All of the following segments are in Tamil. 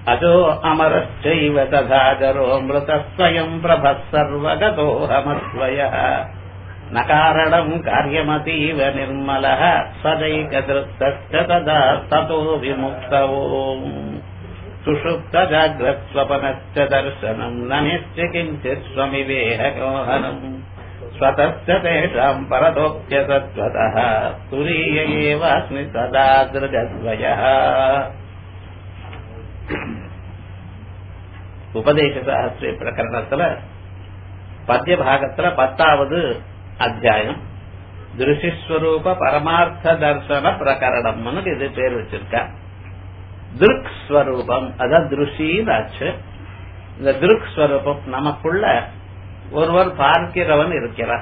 अजो अमरश्चैव तथाजरो मृतस्वयम् प्रभः सर्वगतोऽहमद्वयः न कारणम् कार्यमतीव निर्मलः सदैकदृष्टश्च तदा ततो विमुक्तौ सुषुप्तजाग्रत्स्वपनश्च दर्शनम् न निश्च किञ्चित् स्वमिवेहकोहनम् स्वतश्च तेषाम् परतोऽप्यसत्त्वतः तुरीय एवास्मि सदा दृगद्वयः உபதேசசாஸ்திரிய பிரகரணத்துல பத்திய பாகத்துல பத்தாவது அத்தியாயம் திருஷிஸ்வரூப பரமார்த்த தர்சன பிரகரணம்னு இது பேர் வச்சிருக்க திருக் ஸ்வரூபம் அதான் திருஷின்னு இந்த திருக் ஸ்வரூபம் நமக்குள்ள ஒருவர் பார்க்கிறவன் இருக்கிறார்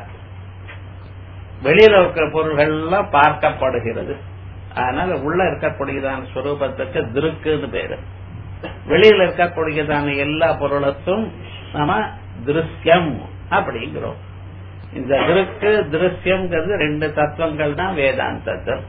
வெளியில இருக்கிற பொருள்கள் எல்லாம் பார்க்கப்படுகிறது அதனால உள்ள இருக்கக்கூடியதான ஸ்வரூபத்துக்கு திருக்குன்னு பேரு வெளியில இருக்கக்கூடியதான எல்லா பொருளுக்கும் நாம திருஷ்யம் அப்படிங்கிறோம் இந்த திருக்கு திருஷ்யம்ங்கிறது ரெண்டு தத்துவங்கள் தான் வேதாந்தத்தில்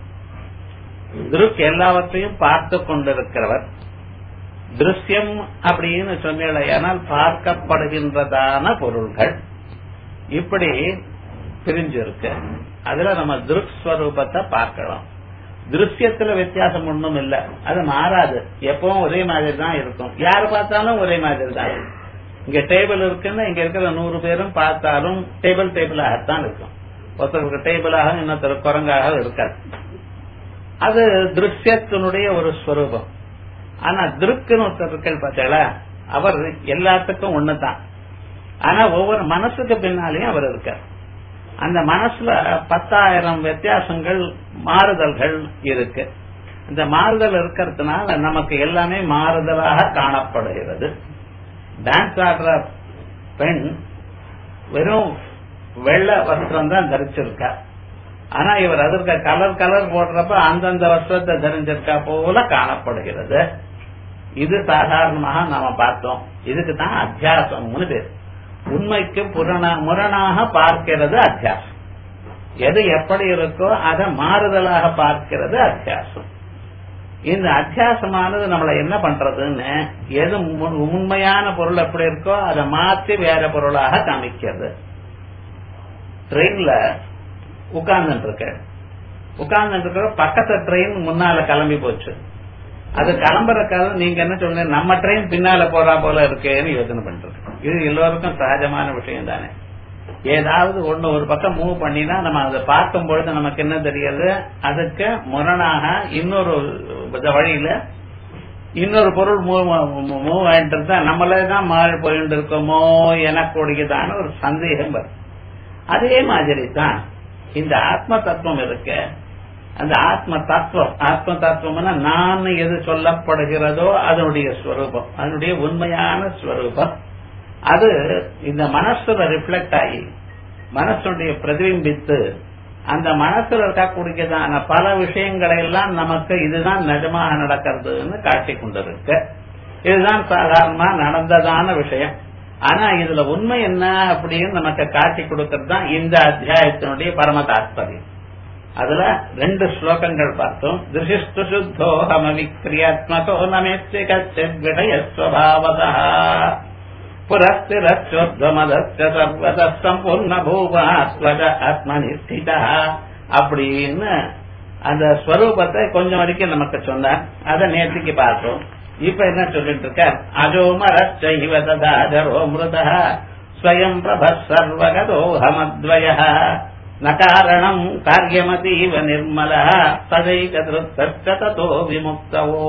திருக் எல்லாவற்றையும் பார்த்து கொண்டிருக்கிறவர் திருஷ்யம் அப்படின்னு சொன்னால் பார்க்கப்படுகின்றதான பொருள்கள் இப்படி பிரிஞ்சிருக்கு அதுல நம்ம திருக் ஸ்வரூபத்தை பார்க்கலாம் திருஷ்யத்துல வித்தியாசம் ஒண்ணும் இல்ல அது மாறாது எப்பவும் ஒரே மாதிரி தான் இருக்கும் யாரு பார்த்தாலும் ஒரே மாதிரி தான் இங்க டேபிள் இருக்குன்னா இங்க இருக்கிற நூறு பேரும் பார்த்தாலும் டேபிள் டேபிளாகத்தான் இருக்கும் ஒருத்தருக்கு டேபிளாக இன்னொருத்தர் குரங்காக இருக்காது அது திருஷ்யத்தினுடைய ஒரு ஸ்வரூபம் ஆனா திருக்குன்னு ஒருத்தர் இருக்கல் பார்த்தீங்களா அவர் எல்லாத்துக்கும் ஒண்ணுதான் ஆனா ஒவ்வொரு மனசுக்கு பின்னாலேயும் அவர் இருக்கார் அந்த மனசுல பத்தாயிரம் வித்தியாசங்கள் மாறுதல்கள் இருக்கு இந்த மாறுதல் இருக்கிறதுனால நமக்கு எல்லாமே மாறுதலாக காணப்படுகிறது டான்ஸ் ஆடுற பெண் வெறும் வெள்ளை வஸ்திரம் தான் தரிச்சிருக்கா ஆனா இவர் அதற்கு கலர் கலர் போடுறப்ப அந்தந்த வஸ்திரத்தை தெரிஞ்சிருக்கா போல காணப்படுகிறது இது சாதாரணமாக நாம பார்த்தோம் இதுக்கு தான் அத்தியாசம்னு பேர் உண்மைக்கு முரணாக பார்க்கிறது அத்தியாசம் எது எப்படி இருக்கோ அதை மாறுதலாக பார்க்கிறது அத்தியாசம் இந்த அத்தியாசமானது நம்மள என்ன பண்றதுன்னு எது உண்மையான பொருள் எப்படி இருக்கோ அதை மாற்றி வேற பொருளாக காமிக்கிறது ட்ரெயின்ல உட்கார்ந்துட்டு இருக்க உட்கார்ந்துட்டு இருக்கிற பக்கத்து ட்ரெயின் முன்னால கிளம்பி போச்சு அது கிளம்புற காலம் நீங்க என்ன சொல்லுங்க நம்ம ட்ரெயின் பின்னால போறா போல இருக்கேன்னு யோசனை பண்றது இது எல்லோருக்கும் சகஜமான விஷயம் தானே ஏதாவது ஒண்ணு ஒரு பக்கம் மூவ் பண்ணினா நம்ம அதை பார்க்கும் பொழுது நமக்கு என்ன தெரியுது அதுக்கு முரணாக இன்னொரு வழியில இன்னொரு பொருள் மூவ் ஆயிட்டு இருந்தா நம்மளே தான் மாறி போயிட்டு இருக்கோமோ எனக்கூடியதான ஒரு சந்தேகம் வரும் அதே மாதிரி தான் இந்த ஆத்ம தத்துவம் இருக்க அந்த ஆத்ம தத்துவம் ஆத்ம தத்துவம்னா நான் எது சொல்லப்படுகிறதோ அதனுடைய ஸ்வரூபம் அதனுடைய உண்மையான ஸ்வரூபம் அது இந்த மனசுல ரிஃப்ளெக்ட் ஆகி மனசுடைய பிரதிபிம்பித்து அந்த மனசுல இருக்கக்கூடியதான பல விஷயங்களை எல்லாம் நமக்கு இதுதான் நிஜமாக நடக்கிறதுன்னு காட்டி கொண்டிருக்கு இதுதான் சாதாரணமா நடந்ததான விஷயம் ஆனா இதுல உண்மை என்ன அப்படின்னு நமக்கு காட்டி கொடுக்கறது தான் இந்த அத்தியாயத்தினுடைய பரம தாத்பரியம் அதுல ரெண்டு ஸ்லோகங்கள் பார்த்தோம் திருஷிஷ்டு சுத்தோ ஹம விக்ரியாத்மகோ நமேத்தி கச்சித் விடயஸ்வபாவதா புரஸ்திரச்சோத்வமதஸ்ய சர்வத சம்பூர்ண பூபாஸ்வத ஆத்மனிஷ்டிதா அப்படின்னு அந்த ஸ்வரூபத்தை கொஞ்சம் வரைக்கும் நமக்கு சொன்னார் அதை நேற்றுக்கு பார்த்தோம் இப்ப என்ன சொல்லிட்டு இருக்க அஜோமரச்சைவ ததாஜரோ மிருத ஸ்வயம் பிரப சர்வகதோஹமத்வய ந காரணம் காரியமதீவ நிர்மல சதைகதோ விமுக்தவோ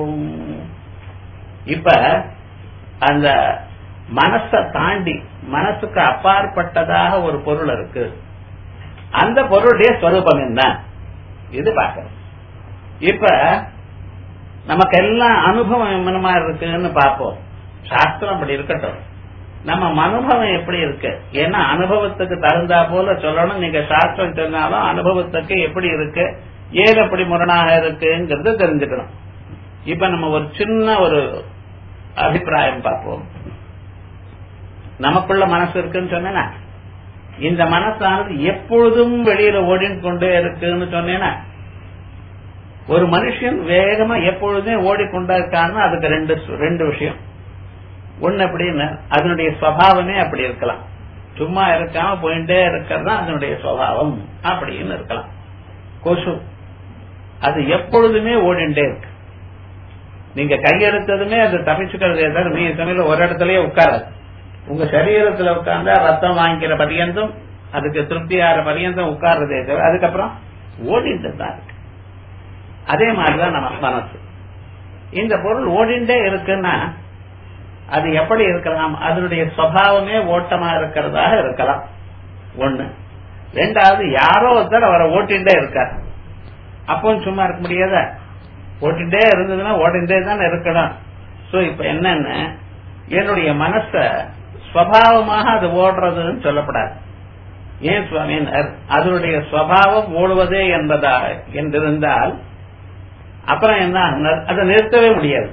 இப்ப அந்த மனசை தாண்டி மனசுக்கு அப்பாற்பட்டதாக ஒரு பொருள் இருக்கு அந்த பொருளுடைய ஸ்வரூபம் என்ன இது பார்க்கணும் இப்ப நமக்கு எல்லாம் அனுபவம் என்னமா இருக்குன்னு பார்ப்போம் சாஸ்திரம் அப்படி இருக்கட்டும் நம்ம அனுபவம் எப்படி இருக்கு ஏன்னா அனுபவத்துக்கு தகுந்தா போல சொல்லணும் நீங்க சாஸ்திரம் சொன்னாலும் அனுபவத்துக்கு எப்படி இருக்கு ஏன் எப்படி முரணாக இருக்குங்கிறது தெரிஞ்சுக்கணும் இப்ப நம்ம ஒரு சின்ன ஒரு அபிப்பிராயம் பார்ப்போம் நமக்குள்ள மனசு இருக்குன்னு சொன்னேன்னா இந்த மனசானது எப்பொழுதும் வெளியில ஓடின்னு கொண்டே இருக்குன்னு சொன்னேன்னா ஒரு மனுஷன் வேகமா எப்பொழுதுமே ஓடிக்கொண்டா இருக்கான்னு அதுக்கு ரெண்டு ரெண்டு விஷயம் ஒண்ணு எப்படின்னு அதனுடைய சுவாவமே அப்படி இருக்கலாம் சும்மா இருக்காம போயிட்டே இருக்கிறது தான் அதனுடைய சுவாவம் அப்படின்னு இருக்கலாம் கொசு அது எப்பொழுதுமே ஓடிண்டே இருக்கு நீங்க கையெடுத்ததுமே அது தப்பிச்சுக்கிறது தவிர நீ சமையல ஒரு இடத்துலயே உட்காராது உங்க சரீரத்துல உட்கார்ந்தா ரத்தம் வாங்கிக்கிற பரியந்தம் அதுக்கு திருப்தி ஆற பரியந்தம் உட்கார்றதே தவிர அதுக்கப்புறம் ஓடிட்டு தான் இருக்கு அதே மாதிரிதான் நம்ம மனசு இந்த பொருள் ஓடிண்டே இருக்குன்னா அது எப்படி இருக்கலாம் அதனுடைய சுவாவமே ஓட்டமா இருக்கிறதாக இருக்கலாம் ஒண்ணு ரெண்டாவது யாரோ ஒருத்தர் அவரை ஓட்டிண்டே இருக்கார் அப்பவும் சும்மா இருக்க முடியாத ஓட்டிண்டே இருந்ததுன்னா ஓடிண்டே தான் இருக்கணும் சோ இப்ப என்னன்னு என்னுடைய மனச ஸ்வபாவமாக அது ஓடுறதுன்னு சொல்லப்படாது ஏன் சுவாமியினர் அதனுடைய சுவாவம் ஓடுவதே என்பதா என்றிருந்தால் அப்புறம் என்ன அதை நிறுத்தவே முடியாது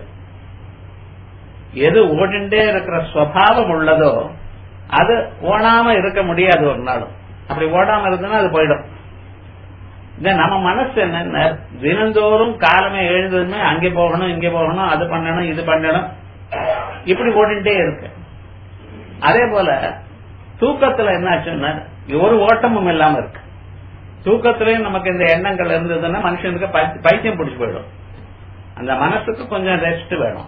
எது ஓடிண்டே இருக்கிற சுவாவம் உள்ளதோ அது ஓடாம இருக்க முடியாது ஒரு நாளும் அப்படி ஓடாம இருந்ததுன்னா அது போயிடும் இந்த நம்ம மனசு என்ன தினந்தோறும் காலமே எழுந்ததுமே அங்கே போகணும் இங்கே போகணும் அது பண்ணணும் இது பண்ணணும் இப்படி ஓடிண்டே இருக்கு அதே போல தூக்கத்துல என்ன ஆச்சுன்னா ஒரு ஓட்டமும் இல்லாம இருக்கு தூக்கத்திலயும் நமக்கு இந்த எண்ணங்கள் இருந்ததுன்னா மனுஷனுக்கு பைத்தியம் பிடிச்சு போயிடும் அந்த மனசுக்கு கொஞ்சம் ரெஸ்ட் வேணும்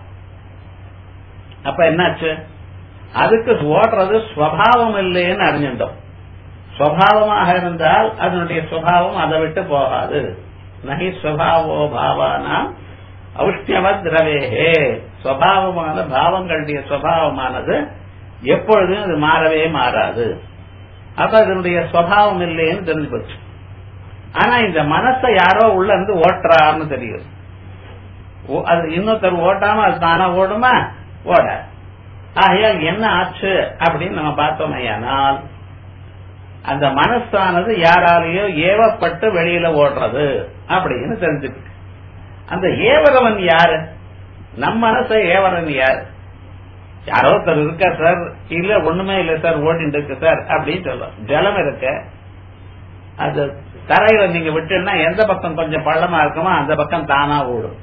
அப்ப என்னாச்சு அதுக்கு ஓடுறது ஸ்வபாவம் இல்லைன்னு அறிஞ்சிட்டோம் ஸ்வபாவமாக இருந்தால் அதனுடைய சுவாவம் அதை விட்டு போகாது நகி ஸ்வபாவோ பாவானா ஔஷ்ணியவத் திரவேஹே ஸ்வபாவமான பாவங்களுடைய சுவாவமானது எப்பொழுதும் அது மாறவே மாறாது அப்ப அதனுடைய சுவாவம் இல்லைன்னு தெரிஞ்சு போச்சு ஆனா இந்த மனசை யாரோ உள்ள இருந்து ஓட்டுறான்னு தெரியுது அது இன்னொருத்தர் ஓட்டாம அது தானா ஓடுமா ஓட ஆகையால் என்ன ஆச்சு அப்படின்னு நம்ம பார்த்தோம் ஐயானால் அந்த மனசானது யாராலேயோ ஏவப்பட்டு வெளியில ஓடுறது அப்படின்னு தெரிஞ்சுக்கு அந்த ஏவரவன் யாரு நம் மனசை ஏவரன் யாரு யாரோ ஒருத்தர் இருக்கா சார் இல்ல ஒண்ணுமே இல்ல சார் ஓடிட்டு இருக்கு சார் அப்படின்னு சொல்றோம் ஜலம் இருக்க அது தரையில நீங்க விட்டுன்னா எந்த பக்கம் கொஞ்சம் பள்ளமா இருக்குமோ அந்த பக்கம் தானா ஓடும்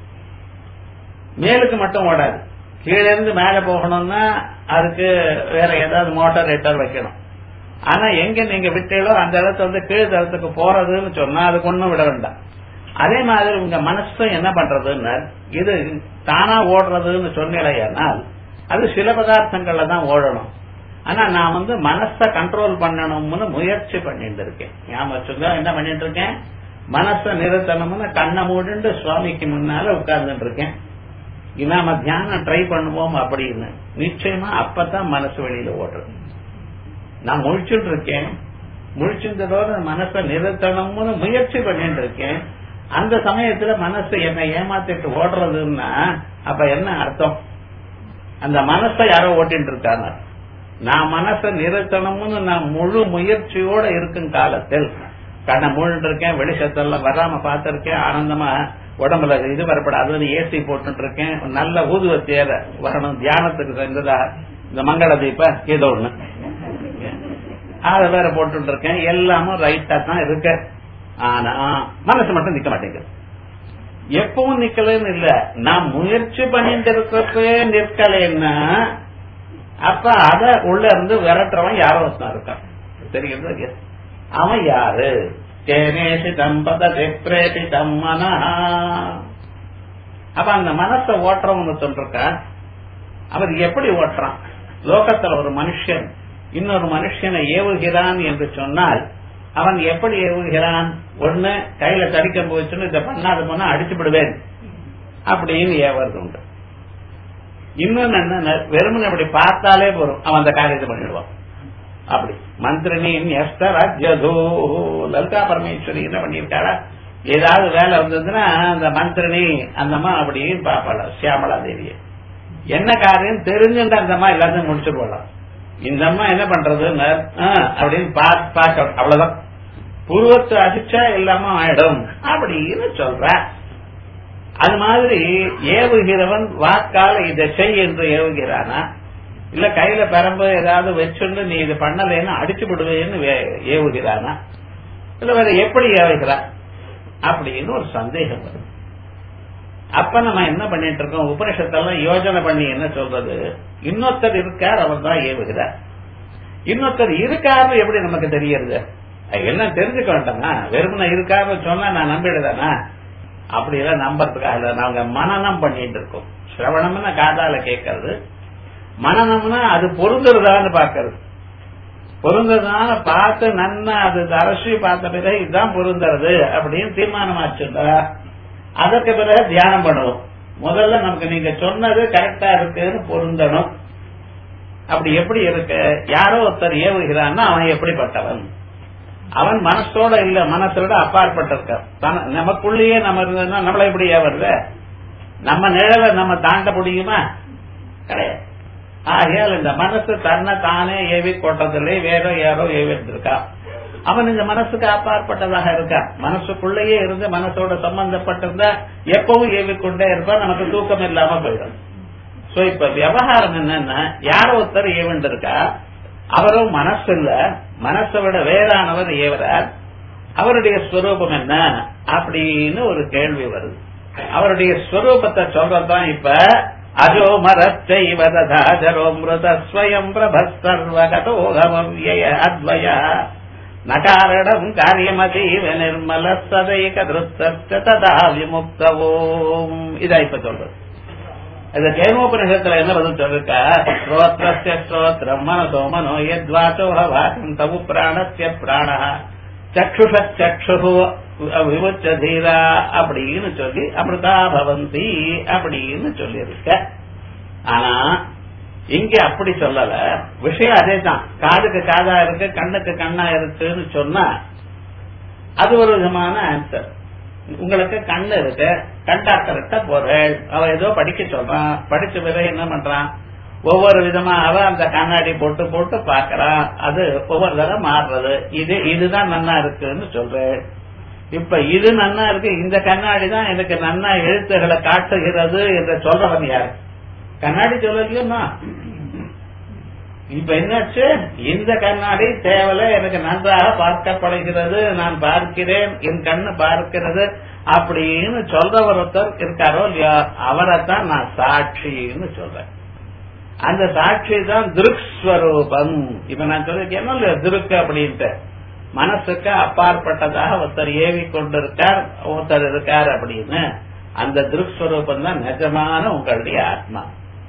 மேலுக்கு மட்டும் ஓடாது கீழே இருந்து மேல போகணும்னா அதுக்கு வேற ஏதாவது மோட்டார் ஹெட்டர் வைக்கணும் ஆனா எங்க நீங்க விட்டீங்களோ அந்த இடத்துல வந்து கீழ் தளத்துக்கு போறதுன்னு சொன்னா அதுக்கு ஒண்ணும் விட வேண்டாம் அதே மாதிரி உங்க மனசு என்ன பண்றதுன்னு இது தானா ஓடுறதுன்னு சொன்னீங்களேனால் அது சில பதார்த்தங்கள்ல தான் ஓடணும் ஆனா நான் வந்து மனச கண்ட்ரோல் பண்ணணும்னு முயற்சி பண்ணிட்டு இருக்கேன் ஞாபகம் வச்சுங்க என்ன பண்ணிட்டு இருக்கேன் மனச நிறுத்தணும்னு கண்ணை மூடிண்டு சுவாமிக்கு முன்னால உட்கார்ந்துட்டு இருக்கேன் நாம தியானம் ட்ரை பண்ணுவோம் அப்படின்னு நிச்சயமா அப்பதான் மனசு வெளியில ஓடுறது நான் முழிச்சுட்டு இருக்கேன் முழிச்சிருந்ததோட மனசை நிறுத்தணும்னு முயற்சி பண்ணிட்டு இருக்கேன் அந்த சமயத்துல மனசு என்னை ஏமாத்திட்டு ஓடுறதுன்னா அப்ப என்ன அர்த்தம் அந்த மனசை யாரோ ஓட்டிட்டு இருக்காங்க நான் மனசை நிறுத்தணும்னு நான் முழு முயற்சியோட இருக்கும் காலத்தில் கண்ணை மூழ்கிட்டு இருக்கேன் வெளிச்சத்தெல்லாம் வராம பார்த்திருக்கேன் ஆனந்தமா உடம்புல இது வரப்படாது ஏசி போட்டு இருக்கேன் நல்ல ஊதுவத்தியர வரணும் தியானத்துக்கு செஞ்சதா இந்த மங்கள தீப ஏதோ ஒண்ணு அத வேற போட்டு இருக்கேன் எல்லாமும் ரைட்டா தான் இருக்க ஆனா மனசு மட்டும் நிக்க மாட்டேங்குது எப்பவும் நிக்கலன்னு இல்ல நான் முயற்சி பண்ணிட்டு இருக்கிறப்பே நிற்கலைன்னா அப்ப அத உள்ள இருந்து விரட்டுறவன் யாரோ ஒருத்தன் இருக்கான் தெரியுது அவன் யாரு கேனேஷிதம் பததி பிரேஷிதம் மனா அப்ப அந்த மனசை ஓட்டுறவங்க சொல்றா அவர் எப்படி ஓட்டுறான் லோகத்துல ஒரு மனுஷன் இன்னொரு மனுஷனை ஏவுகிறான் என்று சொன்னால் அவன் எப்படி ஏவுகிறான் ஒண்ணு கையில தடிக்க போச்சுன்னு இதை பண்ணாத போனா அடிச்சு விடுவேன் அப்படின்னு ஏவது உண்டு இன்னொன்னு என்ன வெறுமனை அப்படி பார்த்தாலே போறோம் அவன் அந்த காரியத்தை பண்ணிடுவான் அப்படி மந்திரனின் எஸ்தராஜ்யதோ லலிதா பரமேஸ்வரி என்ன பண்ணிருக்காளா ஏதாவது வேலை வந்ததுன்னா அந்த மந்திரணி அந்தம்மா அப்படின்னு பாப்பாளா சியாமலா தேவிய என்ன காரியம் தெரிஞ்சுட்டு அந்தம்மா எல்லாத்தையும் முடிச்சு போடலாம் இந்த அம்மா என்ன பண்றது அப்படின்னு பார்க்க அவ்வளவுதான் புருவத்தை அடிச்சா எல்லாமே ஆயிடும் அப்படின்னு சொல்ற அது மாதிரி ஏவுகிறவன் வாக்கால இதை செய் என்று ஏவுகிறானா இல்ல கையில பெரம்பு ஏதாவது வச்சுண்டு நீ இது பண்ணலைன்னு அடிச்சு விடுவேன்னு ஏவுகிறானா இல்ல வேற எப்படி ஏவுகிறா அப்படின்னு ஒரு சந்தேகம் வரும் அப்ப நம்ம என்ன பண்ணிட்டு இருக்கோம் உபனிஷத்தெல்லாம் யோஜனை பண்ணி என்ன சொல்றது இன்னொருத்தர் இருக்கார் அவர் தான் ஏவுகிறார் இன்னொருத்தர் இருக்காரு எப்படி நமக்கு தெரியறது எல்லாம் தெரிஞ்சுக்க வேண்டாமா வெறுமனை இருக்காருன்னு சொன்னா நான் நம்பிடுதானா அப்படி எல்லாம் நம்புறதுக்காக இல்ல நாங்க மனநம் பண்ணிட்டு இருக்கோம் சிரவணம்னா காதால கேட்கறது மனநம்னா அது பொருந்துறதான்னு பாக்கிறது பொருந்ததுனால பார்த்து நன்னா அது அரசி பார்த்த பிறகு இதுதான் பொருந்துறது அப்படின்னு தீர்மானமாச்சுட்டா அதற்கு பிறகு தியானம் பண்ணுவோம் முதல்ல நமக்கு நீங்க சொன்னது கரெக்டா இருக்குன்னு பொருந்தணும் அப்படி எப்படி இருக்கு யாரோ ஒருத்தர் ஏவுகிறான்னா அவன் எப்படிப்பட்டவன் அவன் மனசோட இல்ல மனசோட அப்பாற்பட்டிருக்க நமக்குள்ளேயே நம்ம இருந்ததுன்னா நம்மள எப்படி ஏவருத நம்ம நிழலை நம்ம தாண்ட முடியுமா கிடையாது ஆகையால் இந்த மனசு தன்னை தானே ஏவி கொட்டதில்லை வேற யாரோ ஏவிருந்திருக்கா அவன் இந்த மனசுக்கு அப்பாற்பட்டதாக இருக்கா மனசுக்குள்ளேயே இருந்து மனசோட சம்பந்தப்பட்டிருந்தா எப்பவும் ஏவிக்கொண்டே இருப்பா நமக்கு தூக்கம் இல்லாம போயிடும் சோ இப்ப விவகாரம் என்னன்னா யாரோ ஒருத்தர் ஏவண்டிருக்கா அவரும் மனசு இல்ல மனசை விட வேறானவர் ஏவரார் அவருடைய ஸ்வரூபம் என்ன அப்படின்னு ஒரு கேள்வி வருது அவருடைய ஸ்வரூபத்தை சொல்றதுதான் இப்ப அஜோ மரச்சைவததாஜரோ மிருத ஸ்வயம் பிரபஸ்தர்வகதோகமவ்யய அத்வய நகாரணம் காரியமதீவ நிர்மல சதைக திருத்த ததா விமுக்தவோம் இதா இப்ப சொல்றது இந்த கேமோபனிஷத்துல என்ன பதில் சொல்லிருக்கா ஸ்ரோத்ரஸ்ய ஸ்ரோத்ரம் மனசோ மனோ யத்வாசோ ஹவாசம் தவு பிராணஸ்ய பிராண சக்ஷுஷ சக்ஷு விமுச்ச தீரா அப்படின்னு சொல்லி அமிர்தா பவந்தி அப்படின்னு சொல்லியிருக்க ஆனா இங்க அப்படி சொல்லல விஷயம் அதே தான் காதுக்கு காதா இருக்கு கண்ணுக்கு கண்ணா இருக்குன்னு சொன்னா அது ஒரு விதமான ஆன்சர் உங்களுக்கு கண்ணு இருக்கு கண் டாக்டர்கிட்ட போறேன் அவ ஏதோ படிக்க சொல்றான் படிச்ச பிறகு என்ன பண்றான் ஒவ்வொரு விதமா அவ அந்த கண்ணாடி போட்டு போட்டு பாக்குறான் அது ஒவ்வொரு தடவை மாறுறது இது இதுதான் நன்னா இருக்குன்னு சொல்றேன் இப்ப இது நன்னா இருக்கு இந்த கண்ணாடி தான் எனக்கு நன்னா எழுத்துகளை காட்டுகிறது என்று சொல்றவன் யார் கண்ணாடி சொல்லலையோமா இப்ப என்னாச்சு இந்த கண்ணாடி தேவலை எனக்கு நன்றாக பார்க்கப்படுகிறது நான் பார்க்கிறேன் என் கண்ணு பார்க்கிறது அப்படின்னு சொல்றவர் ஒருத்தர் இருக்காரோ இல்லையா அவரை தான் நான் சாட்சின்னு சொல்றேன் அந்த சாட்சி தான் திருக்ஸ்வரூபம் இப்ப நான் சொல்லிருக்கேன் இல்லையா திருக்கு அப்படின்ட்டு மனசுக்கு அப்பாற்பட்டதாக ஒருத்தர் ஏவி கொண்டிருக்கார் ஒருத்தர் இருக்கார் அப்படின்னு அந்த திருக்ஸ்வரூபம் தான் நிஜமான உங்களுடைய ஆத்மா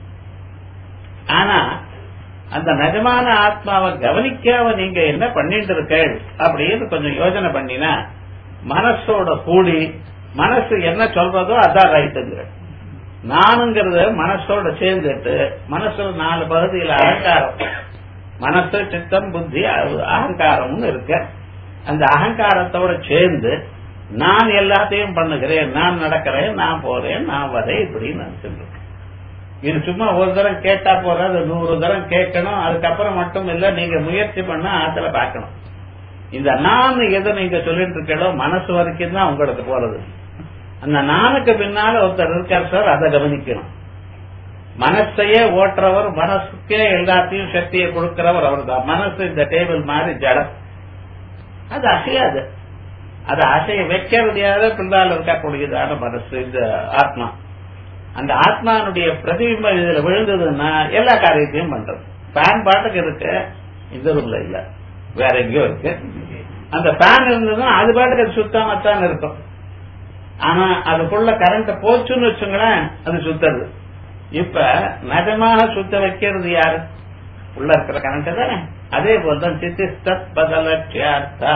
ஆனா அந்த நிஜமான ஆத்மாவை கவனிக்காம நீங்க என்ன பண்ணிட்டு இருக்கீள் அப்படின்னு கொஞ்சம் யோசனை பண்ணினா மனசோட கூடி மனசு என்ன சொல்றதோ அதான் ரைட்டுங்கிற நானுங்கிறது மனசோட சேர்ந்துட்டு மனசுல நாலு பகுதியில் அகங்காரம் மனசு சித்தம் புத்தி அகங்காரம்னு இருக்கு அந்த அகங்காரத்தோட சேர்ந்து நான் எல்லாத்தையும் பண்ணுகிறேன் நான் நடக்கிறேன் நான் போறேன் நான் வரேன் இப்படின்னு நினைச்சிருக்கேன் இது சும்மா ஒரு தரம் கேட்டா போறது நூறு தரம் கேட்கணும் அதுக்கப்புறம் மட்டும் இல்ல நீங்க முயற்சி பண்ண ஆத்துல பார்க்கணும் இந்த நான் எதை நீங்க சொல்லிட்டு இருக்கீங்களோ மனசு வரைக்கும் தான் உங்களுக்கு போறது அந்த நானுக்கு பின்னால ஒருத்தர் இருக்கார் சார் அதை கவனிக்கணும் மனசையே ஓட்டுறவர் மனசுக்கே எல்லாத்தையும் சக்தியை கொடுக்கிறவர் அவர் தான் மனசு இந்த டேபிள் மாதிரி ஜடம் அது அசையாது அது அசைய வைக்கிறதையாவது பின்னால் இருக்கக்கூடியதான மனசு இந்த ஆத்மா அந்த ஆத்மானுடைய பிரதிபிம்பம் இதுல விழுந்ததுன்னா எல்லா காரியத்தையும் பண்றது ஃபேன் பாட்டுக்கு இருக்கு இந்த ரூம்ல இல்ல வேற எங்கேயோ இருக்கு அந்த ஃபேன் இருந்ததுன்னா அது பாட்டுக்கு அது சுத்தாமத்தான் இருக்கும் ஆனா அதுக்குள்ள கரண்ட் போச்சுன்னு வச்சுங்களேன் அது சுத்தது இப்ப நிஜமாக சுத்த வைக்கிறது யாரு உள்ள இருக்கிற கரண்ட் தானே அதே போல்தான் சித்திஸ்தத் பதலட்சியார்த்தா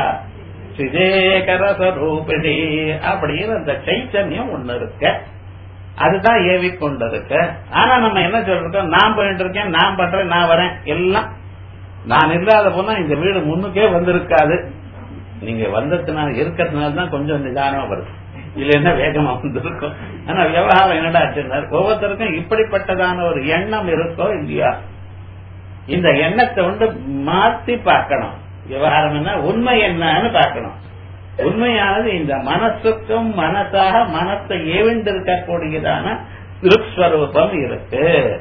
சிதேகரசரூபிணி அப்படின்னு அந்த சைத்தன்யம் ஒண்ணு இருக்கு அதுதான் ஏவி கொண்டிருக்கு ஆனா நம்ம என்ன சொல்றோம் நான் பண்ணிட்டு இருக்கேன் நான் பண்றேன் நான் வரேன் எல்லாம் நான் இல்லாத போனா இந்த வீடு முன்னுக்கே வந்திருக்காது நீங்க வந்ததுனால இருக்கிறதுனால தான் கொஞ்சம் நிதானமா வருது இல்லைன்னா வேகமா வந்திருக்கும் ஆனா விவகாரம் என்னடா ஆச்சுன்னார் ஒவ்வொருத்தருக்கும் இப்படிப்பட்டதான ஒரு எண்ணம் இருக்கோ இல்லையா இந்த எண்ணத்தை வந்து மாத்தி பார்க்கணும் விவகாரம் என்ன உண்மை என்னன்னு பார்க்கணும் உண்மையானது இந்த மனசுக்கும் மனசாக மனத்தை ஏவிண்டிருக்கக்கூடியதான திருஸ்வரூபம் இருக்கு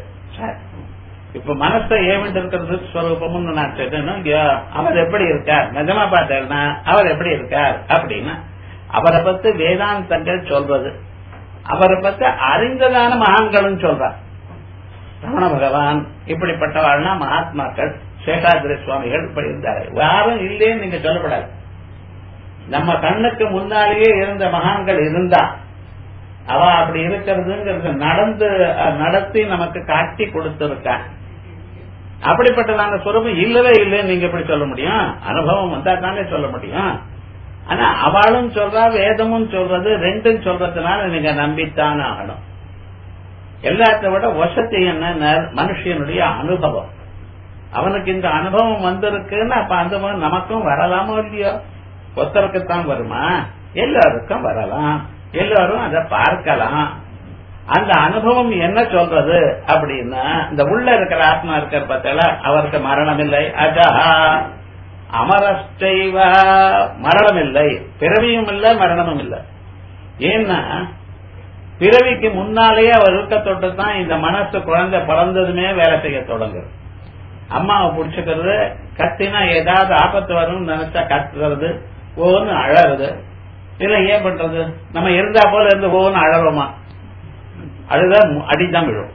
இப்ப மனசை ஏவிண்டிருக்கிற திருஸ்வரூபம்னு நான் சொன்னா அவர் எப்படி இருக்கார் நிஜமா பார்த்தேன்னா அவர் எப்படி இருக்கார் அப்படின்னா அவரை பத்தி வேதாந்தங்கள் சொல்றது அவரை பத்தி அறிந்ததான மகான்களும் சொல்றார் ரமண பகவான் இப்படிப்பட்டவாள்னா மகாத்மாக்கள் சேஷாதிரி சுவாமிகள் இப்படி இருந்தாரு யாரும் இல்லேன்னு நீங்க சொல்லப்படாது நம்ம கண்ணுக்கு முன்னாலேயே இருந்த மகான்கள் இருந்தா அவ அப்படி இருக்கிறதுங்கிறது நடந்து நடத்தி நமக்கு காட்டி கொடுத்திருக்கா அப்படிப்பட்டதான சுரூபம் இல்லவே இல்லைன்னு நீங்க எப்படி சொல்ல முடியும் அனுபவம் வந்தா தானே சொல்ல முடியும் ஆனா அவளும் சொல்றா வேதமும் சொல்றது ரெண்டும் சொல்றதுனால நீங்க நம்பித்தான் ஆகணும் எல்லாத்த விட வசதி என்ன மனுஷனுடைய அனுபவம் அவனுக்கு இந்த அனுபவம் வந்திருக்குன்னு அப்ப அந்த நமக்கும் வரலாமோ இல்லையோ ஒருத்தருக்குத்தான் வருமா எல்லாருக்கும் வரலாம் எல்லாரும் அதை பார்க்கலாம் அந்த அனுபவம் என்ன சொல்றது அப்படின்னா இந்த உள்ள இருக்கிற ஆத்மா இருக்கிற பார்த்தால அவருக்கு மரணம் இல்லை அஜஹா அமரஸ்டைவ மரணம் இல்லை பிறவியும் இல்லை மரணமும் இல்லை ஏன்னா பிறவிக்கு முன்னாலேயே அவர் இருக்க தொட்டு தான் இந்த மனசு குழந்தை பிறந்ததுமே வேலை செய்ய தொடங்குது அம்மாவை பிடிச்சுக்கிறது கத்தினா ஏதாவது ஆபத்து வரும்னு நினைச்சா கத்துறது ஓன்னு அழறது இல்ல ஏன் பண்றது நம்ம இருந்தா போல இருந்து ஓன்னு அழறோமா அழுதா அடிதான் விழும்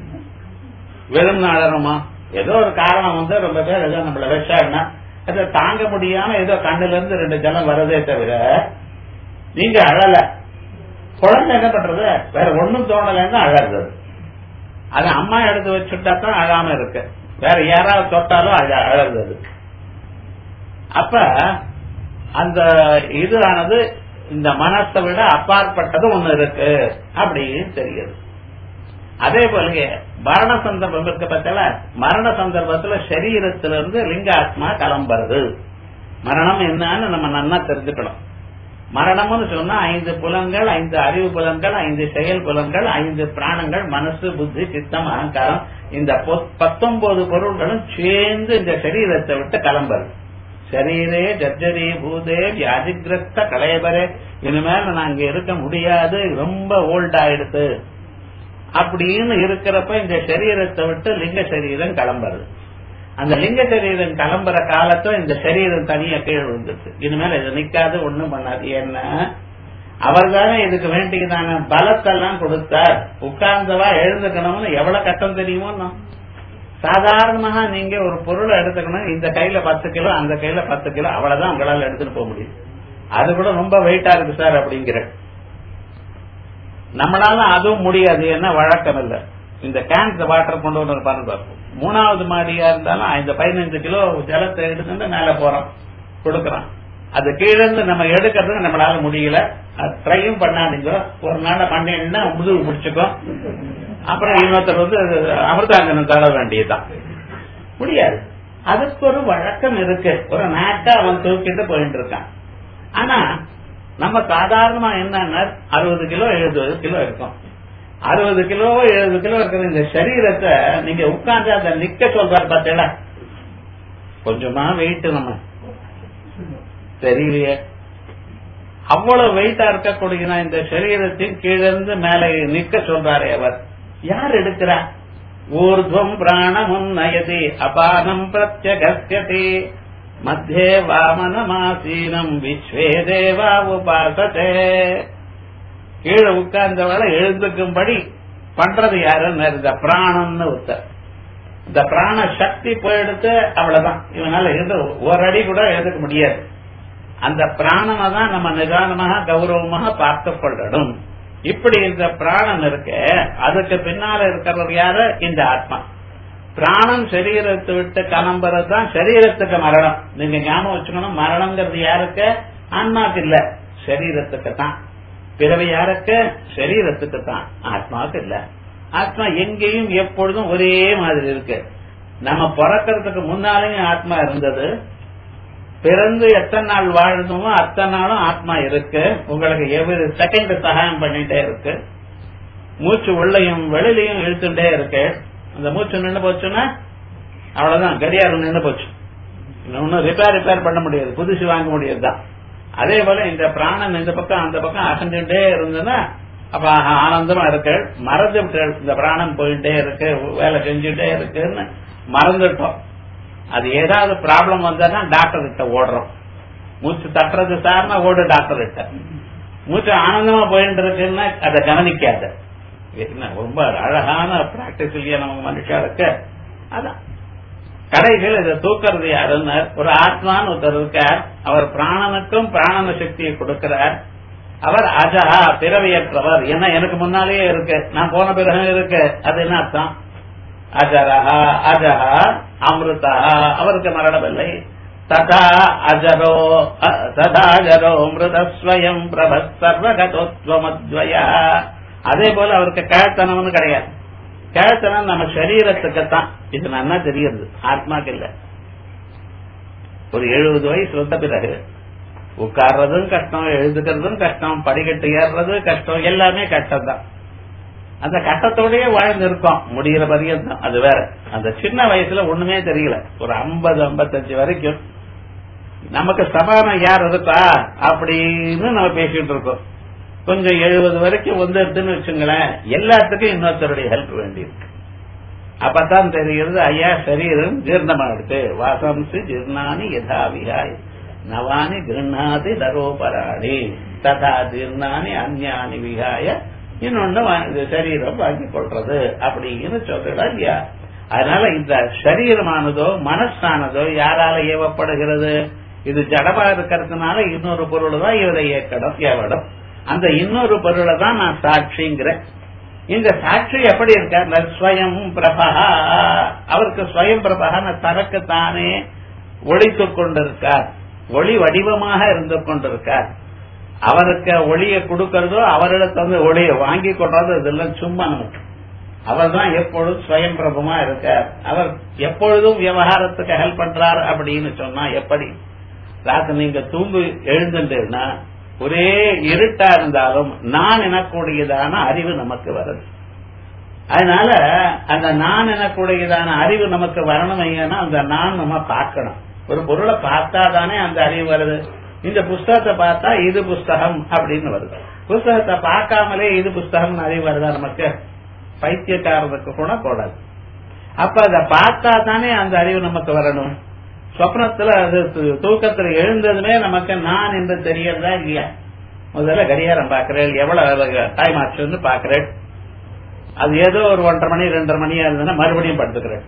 வெறும் அழறோமா ஏதோ ஒரு காரணம் வந்து ரொம்ப பேர் ஏதோ நம்மள விஷாடினா அதை தாங்க முடியாம ஏதோ கண்ணுல இருந்து ரெண்டு ஜலம் வரதே தவிர நீங்க அழல குழந்தை என்ன பண்றது வேற ஒண்ணும் தோணலன்னு அழறது அது அம்மா எடுத்து வச்சுட்டா தான் அழாம இருக்கு வேற யாராவது தொட்டாலும் அழ அழறது அது அப்ப அந்த இது ஆனது இந்த மனசை விட அப்பாற்பட்டது ஒண்ணு இருக்கு அப்படின்னு தெரியுது அதே போல மரண சந்தர்ப்பம் இருக்க பத்தில மரண சந்தர்ப்பத்துல சரீரத்திலிருந்து லிங்காத்மா கிளம்புறது மரணம் என்னன்னு நம்ம நன்னா தெரிஞ்சுக்கணும் மரணம்னு சொன்னா ஐந்து புலன்கள் ஐந்து அறிவு புலன்கள் ஐந்து செயல் புலன்கள் ஐந்து பிராணங்கள் மனசு புத்தி சித்தம் அகங்காரம் இந்த பத்தொன்பது பொருள்களும் சேர்ந்து இந்த சரீரத்தை விட்டு கிளம்புறது சரீரே ஜர்ஜரி பூதே வியாதிகிரஸ்த கலையபரே இனிமேல் நான் அங்க இருக்க முடியாது ரொம்ப ஓல்ட் ஆயிடுத்து அப்படின்னு இருக்கிறப்ப இந்த சரீரத்தை விட்டு லிங்க சரீரம் கிளம்புறது அந்த லிங்க சரீரம் கிளம்புற காலத்துல இந்த சரீரம் தனியா கீழ் விழுந்துச்சு இனிமேல் இது நிக்காது ஒண்ணும் பண்ணாது என்ன அவர் தானே இதுக்கு வேண்டியதான பலத்தெல்லாம் கொடுத்தார் உட்கார்ந்தவா எழுந்துக்கணும்னு எவ்வளவு கட்டம் தெரியுமோ நான் சாதாரணமாக நீங்க ஒரு பொருளை எடுத்துக்கணும் இந்த கையில பத்து கிலோ அந்த கையில பத்து கிலோ அவ்வளவுதான் உங்களால எடுத்துட்டு போக முடியும் அது கூட ரொம்ப வெயிட்டா இருக்கு சார் அப்படிங்கிற நம்மளால அதுவும் முடியாது என்ன வழக்கம் இல்ல இந்த கேன் வாட்டர் கொண்டு வந்து பாருங்க மூணாவது மாடியா இருந்தாலும் இந்த பதினஞ்சு கிலோ ஜலத்தை எடுத்துட்டு மேல போறோம் கொடுக்கறோம் அது கீழே இருந்து நம்ம எடுக்கிறதுக்கு நம்மளால முடியல ட்ரையும் பண்ணாதீங்க ஒரு நாள பண்ணீங்கன்னா முதுகு பிடிச்சுக்கோ அப்புறம் இன்னொருத்தர் வந்து அமிர்தாங்கனம் தட வேண்டியதுதான் முடியாது அதுக்கு ஒரு வழக்கம் இருக்கு ஒரு நாட்டை அவன் தூக்கிட்டு போயிட்டு இருக்கான் ஆனா நம்ம சாதாரணமா என்னன்னா அறுபது கிலோ எழுபது கிலோ இருக்கும் அறுபது கிலோ எழுபது கிலோ இருக்கிற இந்த சரீரத்தை நீங்க உட்கார்ந்து அதை நிக்க சொல்றாரு பார்த்தீங்களா கொஞ்சமா வெயிட் நம்ம தெரியலையே அவ்வளவு வெயிட்டா இருக்கக்கூடிய இந்த சரீரத்தின் கீழிருந்து மேலே நிக்க சொல்றாரே அவர் யார் எடுக்கிறா ஊர்துவம் பிராணமுன்னயதி அபானம் பிரத்யகஸ்யதி மத்தியே வாமனமாசீனம் விஸ்வே தேவா உபாசதே கீழே உட்கார்ந்தவளை எழுந்துக்கும்படி பண்றது யாருன்னு இந்த பிராணம்னு உத்தர் இந்த பிராண சக்தி போயிடுத்து அவ்வளவுதான் இவனால எழுத ஒரு அடி கூட எழுதுக்க முடியாது அந்த பிராணனை தான் நம்ம நிதானமாக கௌரவமாக பார்த்து கொள்ளணும் இப்படி இந்த பிராணன் இருக்கு அதுக்கு பின்னால இருக்கிறவர் யாரு இந்த ஆத்மா பிராணம் சரீரத்தை விட்டு கிளம்புறது தான் சரீரத்துக்கு மரணம் நீங்க ஞாபகம் வச்சுக்கணும் மரணம்ங்கிறது யாருக்கு ஆன்மாக்கு இல்ல சரீரத்துக்கு தான் பிறவை யாருக்கு சரீரத்துக்கு தான் ஆத்மாவுக்கு இல்ல ஆத்மா எங்கேயும் எப்பொழுதும் ஒரே மாதிரி இருக்கு நம்ம பிறக்கிறதுக்கு முன்னாலேயும் ஆத்மா இருந்தது பிறந்து எத்தனை நாள் வாழ்ந்தோமோ அத்தனை நாளும் ஆத்மா இருக்கு உங்களுக்கு எவ்வளவு செகண்ட் சகாயம் பண்ணிட்டே இருக்கு மூச்சு உள்ளையும் வெளிலையும் இழுத்துட்டே இருக்கு அந்த மூச்சு நின்று போச்சுன்னா அவ்வளவுதான் கடியாரம் நின்று போச்சு ஒன்னும் ரிப்பேர் ரிப்பேர் பண்ண முடியாது புதுசு வாங்க முடியாதுதான் அதே போல இந்த பிராணன் இந்த பக்கம் அந்த பக்கம் அசைஞ்சுட்டே இருந்ததுன்னா அப்ப ஆனந்தமா இருக்கு மறந்து விட்டு இந்த பிராணம் போயிட்டே இருக்கு வேலை செஞ்சுட்டே இருக்குன்னு மறந்துட்டோம் அது ஏதாவது ப்ராப்ளம் வந்தா டாக்டர் கிட்ட ஓடுறோம் மூச்சு தட்டுறது சார்னா ஓடு டாக்டர் கிட்ட மூச்சு ஆனந்தமா போயிட்டு இருக்குன்னா அதை கவனிக்காத என்ன ரொம்ப அழகான பிராக்டிஸ் இல்லையா நம்ம மனுஷாளுக்கு அதான் கடைகள் இதை தூக்கிறது யாருன்னு ஒரு ஆத்மான்னு ஒருத்தர் இருக்கார் அவர் பிராணனுக்கும் பிராணன சக்தியை கொடுக்கிறார் அவர் அஜஹா பிறவியற்றவர் என்ன எனக்கு முன்னாலேயே இருக்கு நான் போன பிறகு இருக்கு அது என்ன அர்த்தம் அஜரஹா அஜஹா அமிர்தா அவருக்கு மரணமில்லை ததா அஜரோ ததா அஜரோ மிருதஸ்வயம் பிரப சர்வகதோத்வமத்வய அதே போல அவருக்கு கேழ்த்தனம்னு கிடையாது கேழ்த்தனம் நம்ம சரீரத்துக்குத்தான் இது நல்லா தெரியுது ஆத்மாக்கு இல்ல ஒரு எழுபது வயசு வந்த பிறகு உட்கார்றதும் கஷ்டம் எழுதுக்கிறதும் கஷ்டம் படிக்கட்டு ஏறுறது கஷ்டம் எல்லாமே கஷ்டம் தான் அந்த கட்டத்தோடயே வாழ்ந்து இருக்கோம் முடிகிற பரியந்தம் அது வேற அந்த சின்ன வயசுல ஒண்ணுமே தெரியல ஒரு ஐம்பது ஐம்பத்தஞ்சு வரைக்கும் நமக்கு சமானம் யார் இருக்கா அப்படின்னு நம்ம பேசிட்டு இருக்கோம் கொஞ்சம் எழுபது வரைக்கும் வந்துடுதுன்னு வச்சுங்களேன் எல்லாத்துக்கும் இன்னொருத்தருடைய ஹெல்ப் வேண்டியிருக்கு அப்பதான் தெரிகிறது ஐயா சரீரம் ஜீர்ணமாயிடுது வாசம்சு ஜீர்ணானி யதா விகாய் நவானி கிருண்ணாதி தரோபராணி ததா ஜீர்ணானி அந்யானி விகாய இன்னொன்னு சரீரம் வாங்கி கொள்றது அப்படின்னு சொல்றா இல்லையா அதனால இந்த சரீரமானதோ மனசானதோ யாரால ஏவப்படுகிறது இது ஜடமா இருக்கிறதுனால இன்னொரு பொருள் தான் இவரை ஏக்கடம் ஏவடம் அந்த இன்னொரு பொருளை தான் நான் சாட்சிங்கிறேன் இந்த சாட்சி எப்படி இருக்கார் ஸ்வயம் பிரபா அவருக்கு ஸ்வயம் பிரபகான தனக்கு தானே ஒழித்துக் கொண்டிருக்கார் ஒளி வடிவமாக இருந்து கொண்டிருக்கார் அவருக்கு ஒளியை கொடுக்கறதோ அவரிடத்துல வந்து ஒளியை வாங்கி கொள்றதோ இதெல்லாம் சும்மா நமக்கு அவர் தான் எப்பொழுதும் ஸ்வயம் பிரபமா இருக்கார் அவர் எப்பொழுதும் விவகாரத்துக்கு ஹெல்ப் பண்றார் அப்படின்னு சொன்னா எப்படி ராத்திரி நீங்க தூங்கு எழுந்துட்டேன்னா ஒரே இருட்டா இருந்தாலும் நான் எனக்கூடியதான அறிவு நமக்கு வருது அதனால அந்த நான் எனக்கூடியதான அறிவு நமக்கு வரணும் ஐயானா அந்த நான் நம்ம பார்க்கணும் ஒரு பொருளை பார்த்தா தானே அந்த அறிவு வருது இந்த புஸ்தகத்தை பார்த்தா இது புஸ்தகம் அப்படின்னு வருது புஸ்தகத்தை பார்க்காமலே இது புஸ்தகம் அறிவு வருதா நமக்கு பைத்தியக்காரனுக்கு கூட கூடாது அப்ப அதை பார்த்தா தானே அந்த அறிவு நமக்கு வரணும் சொப்னத்துல அது தூக்கத்துல எழுந்ததுமே நமக்கு நான் என்று தெரியறதா இல்லையா முதல்ல கடிகாரம் பாக்குறேன் எவ்வளவு டைம் ஆச்சுன்னு பாக்குறேன் அது ஏதோ ஒரு ஒன்றரை மணி ரெண்டரை மணியா இருந்ததுன்னா மறுபடியும் படுத்துக்கிறேன்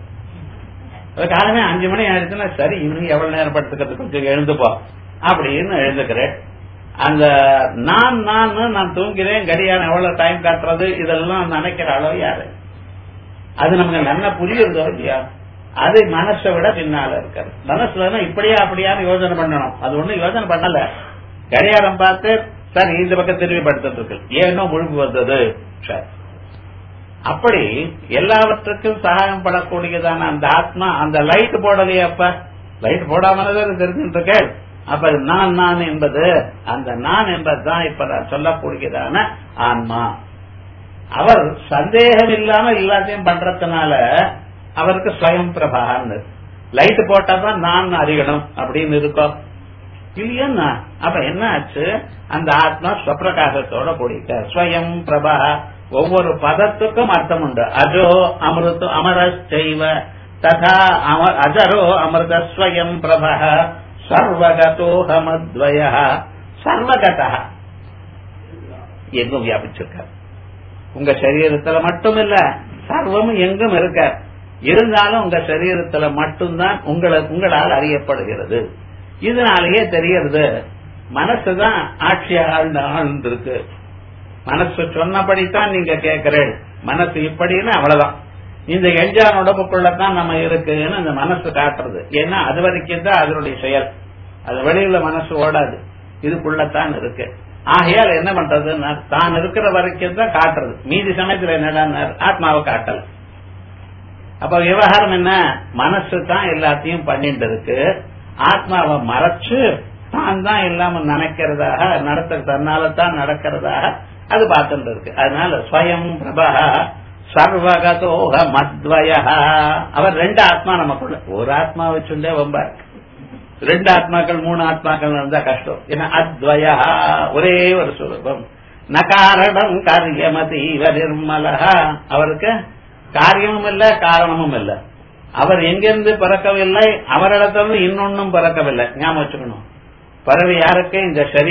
காலமே அஞ்சு மணி ஆயிடுச்சுன்னா சரி இன்னும் எவ்வளவு நேரம் படுத்துக்கிறது கொஞ்சம் எழுந்துப்போ அப்படின்னு எழுந்துக்கிறேன் அந்த நான் நான் நான் தூங்கிறேன் கடியாரம் எவ்வளவு டைம் காட்டுறது இதெல்லாம் நினைக்கிற அளவு யாரு அது நமக்கு நல்லா புரியுறதோ இல்லையா அது மனசை விட பின்னால இருக்காது மனசுல இப்படியா அப்படியான்னு யோசனை பண்ணணும் அது ஒண்ணும் யோசனை பண்ணல கடியாரம் பார்த்து சரி இந்த பக்கம் திரும்பி படுத்துட்டு இருக்கு ஏனோ முழுப்பு வந்தது சரி அப்படி எல்லாவற்றுக்கும் சகாயம் படக்கூடியதான அந்த ஆத்மா அந்த லைட் போடலையே அப்ப லைட் போடாமலதான் தெரிஞ்சுட்டு இருக்கேன் அப்ப நான் நான் என்பது அந்த நான் என்பதுதான் இப்ப நான் சொல்லக்கூடியதான ஆன்மா அவர் சந்தேகம் இல்லாம எல்லாத்தையும் பண்றதுனால அவருக்கு ஸ்வயம் பிரபான்னு லைட் போட்டாதான் நான் அறியணும் அப்படின்னு இருக்கோம் இல்லையா அப்ப என்ன ஆச்சு அந்த ஆத்மா ஸ்வப்பிரகாசத்தோட கூடிய ஸ்வயம் பிரபா ஒவ்வொரு பதத்துக்கும் அர்த்தம் உண்டு அஜோ அமிர்து அமரச்சைவ ததா அஜரோ அமிர்த ஸ்வயம் பிரப சர்வகதோஹமத்வய சர்வகதா எங்கும் வியாபிச்சிருக்கார் உங்க சரீரத்துல மட்டும் இல்ல சர்வமும் எங்கும் இருக்க இருந்தாலும் உங்க சரீரத்துல மட்டும்தான் உங்களை உங்களால் அறியப்படுகிறது இதனாலேயே தெரியறது மனசுதான் ஆட்சி ஆழ்ந்து ஆழ்ந்திருக்கு மனசு சொன்னபடித்தான் நீங்க கேட்கிறேன் மனசு இப்படின்னு அவ்வளவுதான் இந்த எஞ்சான் உடம்புக்குள்ளதான் நம்ம இருக்குன்னு அந்த மனசு காட்டுறது ஏன்னா அது வரைக்கும் தான் அதனுடைய செயல் அது வெளியில மனசு ஓடாது இதுக்குள்ளத்தான் இருக்கு ஆகையால் என்ன பண்றது தான் இருக்கிற வரைக்கும் தான் காட்டுறது மீதி சமயத்துல என்னடா ஆத்மாவை காட்டல அப்ப விவகாரம் என்ன மனசு தான் எல்லாத்தையும் பண்ணிட்டு இருக்கு ஆத்மாவை மறைச்சு தான் தான் இல்லாம நினைக்கிறதாக நடத்த தன்னால தான் நடக்கிறதாக அது பார்த்துட்டு இருக்கு அதனால ஸ்வயம் பிரபா சர்வகதோக மத்வய அவர் ரெண்டு ஆத்மா நமக்குள்ள ஒரு ஆத்மா வச்சுட்டே ரொம்ப ரெண்டு ஆத்மாக்கள் மூணு ஆத்மாக்கள் இருந்தா கஷ்டம் ஏன்னா அத்வய ஒரே ஒரு சுரூபம் நகாரணம் காரியமதீவ நிர்மலா அவருக்கு காரியமும் இல்ல காரணமும் இல்ல அவர் எங்கிருந்து பிறக்கவில்லை அவரிடத்திலிருந்து இன்னொன்னும் பிறக்கவில்லை ஞாபகம் வச்சுக்கணும் பறவை யாருக்கு இந்த சரீரம்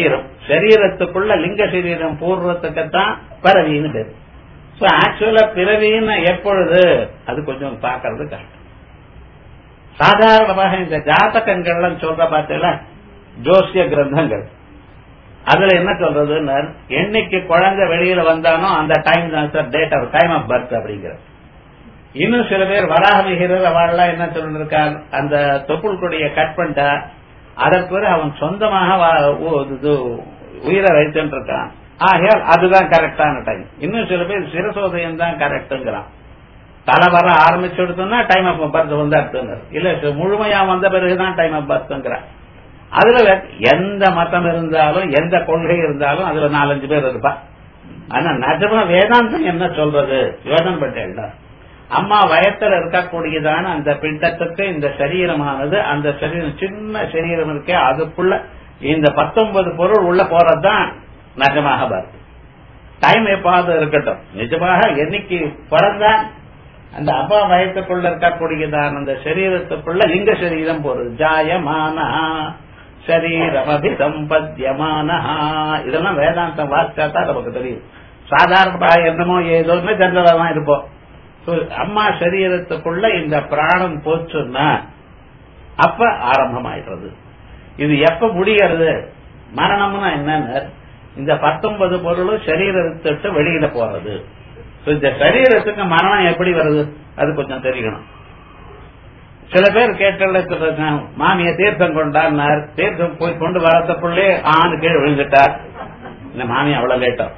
சரீரத்துக்குள்ள லிங்க சரீரம் பூர்வத்துக்குத்தான் பிறவின்னு பேரு சோ ஆக்சுவலா பிறவின்னு எப்பொழுது அது கொஞ்சம் பாக்குறது கஷ்டம் சாதாரணமாக இந்த ஜாதகங்கள்லாம் சொல்ற பார்த்தீங்களா ஜோசிய கிரந்தங்கள் அதுல என்ன சொல்றதுன்னு என்னைக்கு குழந்தை வெளியில வந்தானோ அந்த டைம் தான் sir date of time of birth அப்படிங்கிற இன்னும் சில பேர் வராமிகிறர் அவள்லாம் என்ன சொல்லிருக்கார் அந்த தொப்புள் கொடியை கட் பண்ணிட்டா அதற்கு பிறகு அவன் சொந்தமாக வா- ஓ- இது உயிரை வைத்துட்டு இருக்கான் ஆகையால் அதுதான் கரெக்டான டைம் இன்னும் சில பேர் சிரசோதயம் தான் கரெக்டுங்கிறான் தலை வர ஆரம்பிச்சு எடுத்தோம்னா டைம் ஆஃப் பர்த் வந்து அடுத்துங்க இல்ல சு- முழுமையா வந்த பிறகுதான் டைம் ஆஃப் பர்த்ங்கிறான் அதுல வே- எந்த மதம் இருந்தாலும் எந்த கொள்கை இருந்தாலும் அதுல நாலஞ்சு பேர் இருப்பா ஆனா நிஜமா வேதாந்தம் என்ன சொல்றது யோசனை பட்டேன் அம்மா வயத்துல இருக்கக்கூடியதான அந்த பிண்டத்துக்கு இந்த சரீரமானது அந்த சரீரம் சின்ன சரீரம் இருக்கே அதுக்குள்ள இந்த பத்தொன்பது பொருள் உள்ள போறதுதான் நிஜமாக வருது டைம் எப்பாவது இருக்கட்டும் நிஜமாக என்னைக்கு பிறந்தான் அந்த அப்பா வயத்துக்குள்ள இருக்கக்கூடியதான அந்த சரீரத்துக்குள்ள லிங்க சரீரம் போறது ஜாயமான சரீரமபி சம்பத்தியமான இதெல்லாம் வேதாந்தம் வாசிச்சா தான் நமக்கு தெரியும் சாதாரண என்னமோ ஏதோன்னு ஜெனரலா தான் இருப்போம் So, அம்மா சரீரத்துக்குள்ள இந்த பிராணம் போச்சுன்னா அப்ப ஆரம்பமாயிடுறது இது எப்ப முடிகிறது மரணம்னா என்னன்னு இந்த பத்தொன்பது பொருளும் சரீரத்தை விட்டு வெளியில போறது So, இந்த சரீரத்துக்கு மரணம் எப்படி வருது அது கொஞ்சம் தெரியணும் சில பேர் கேட்ட மாமிய தீர்த்தம் கொண்டாடினார் தீர்த்தம் போய் கொண்டு வரத்தக்குள்ளே ஆணு கீழே விழுந்துட்டார் இந்த மாமி அவ்வளவு லேட்டம்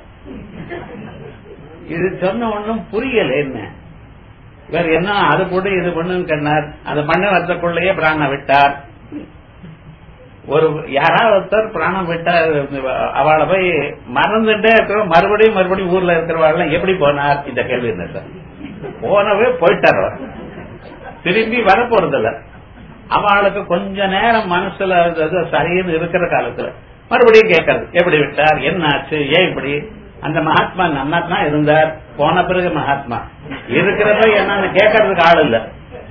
இது சொன்ன ஒண்ணும் புரியல என்ன வேற என்ன அது போட்டு இது பண்ணுன்னு சொன்னார் அது பண்ண வரத்துக்குள்ளேயே பிராணம் விட்டார் ஒரு யாராவது ஒருத்தர் பிராணம் விட்டார் அவளை போய் மறந்துட்டே இருக்கிறோம் மறுபடியும் மறுபடியும் ஊர்ல இருக்கிறவாள் எப்படி போனார் இந்த கேள்வி என்ன சார் போனவே போயிட்டார் அவர் திரும்பி வர போறதில்ல அவளுக்கு கொஞ்ச நேரம் மனசுல அது சரின்னு இருக்கிற காலத்துல மறுபடியும் கேட்கறது எப்படி விட்டார் என்ன ஆச்சு ஏன் இப்படி அந்த மகாத்மா நன்னா தான் இருந்தார் போன பிறகு மகாத்மா இருக்கிறப்ப என்னன்னு கேட்கறதுக்கு ஆள் இல்ல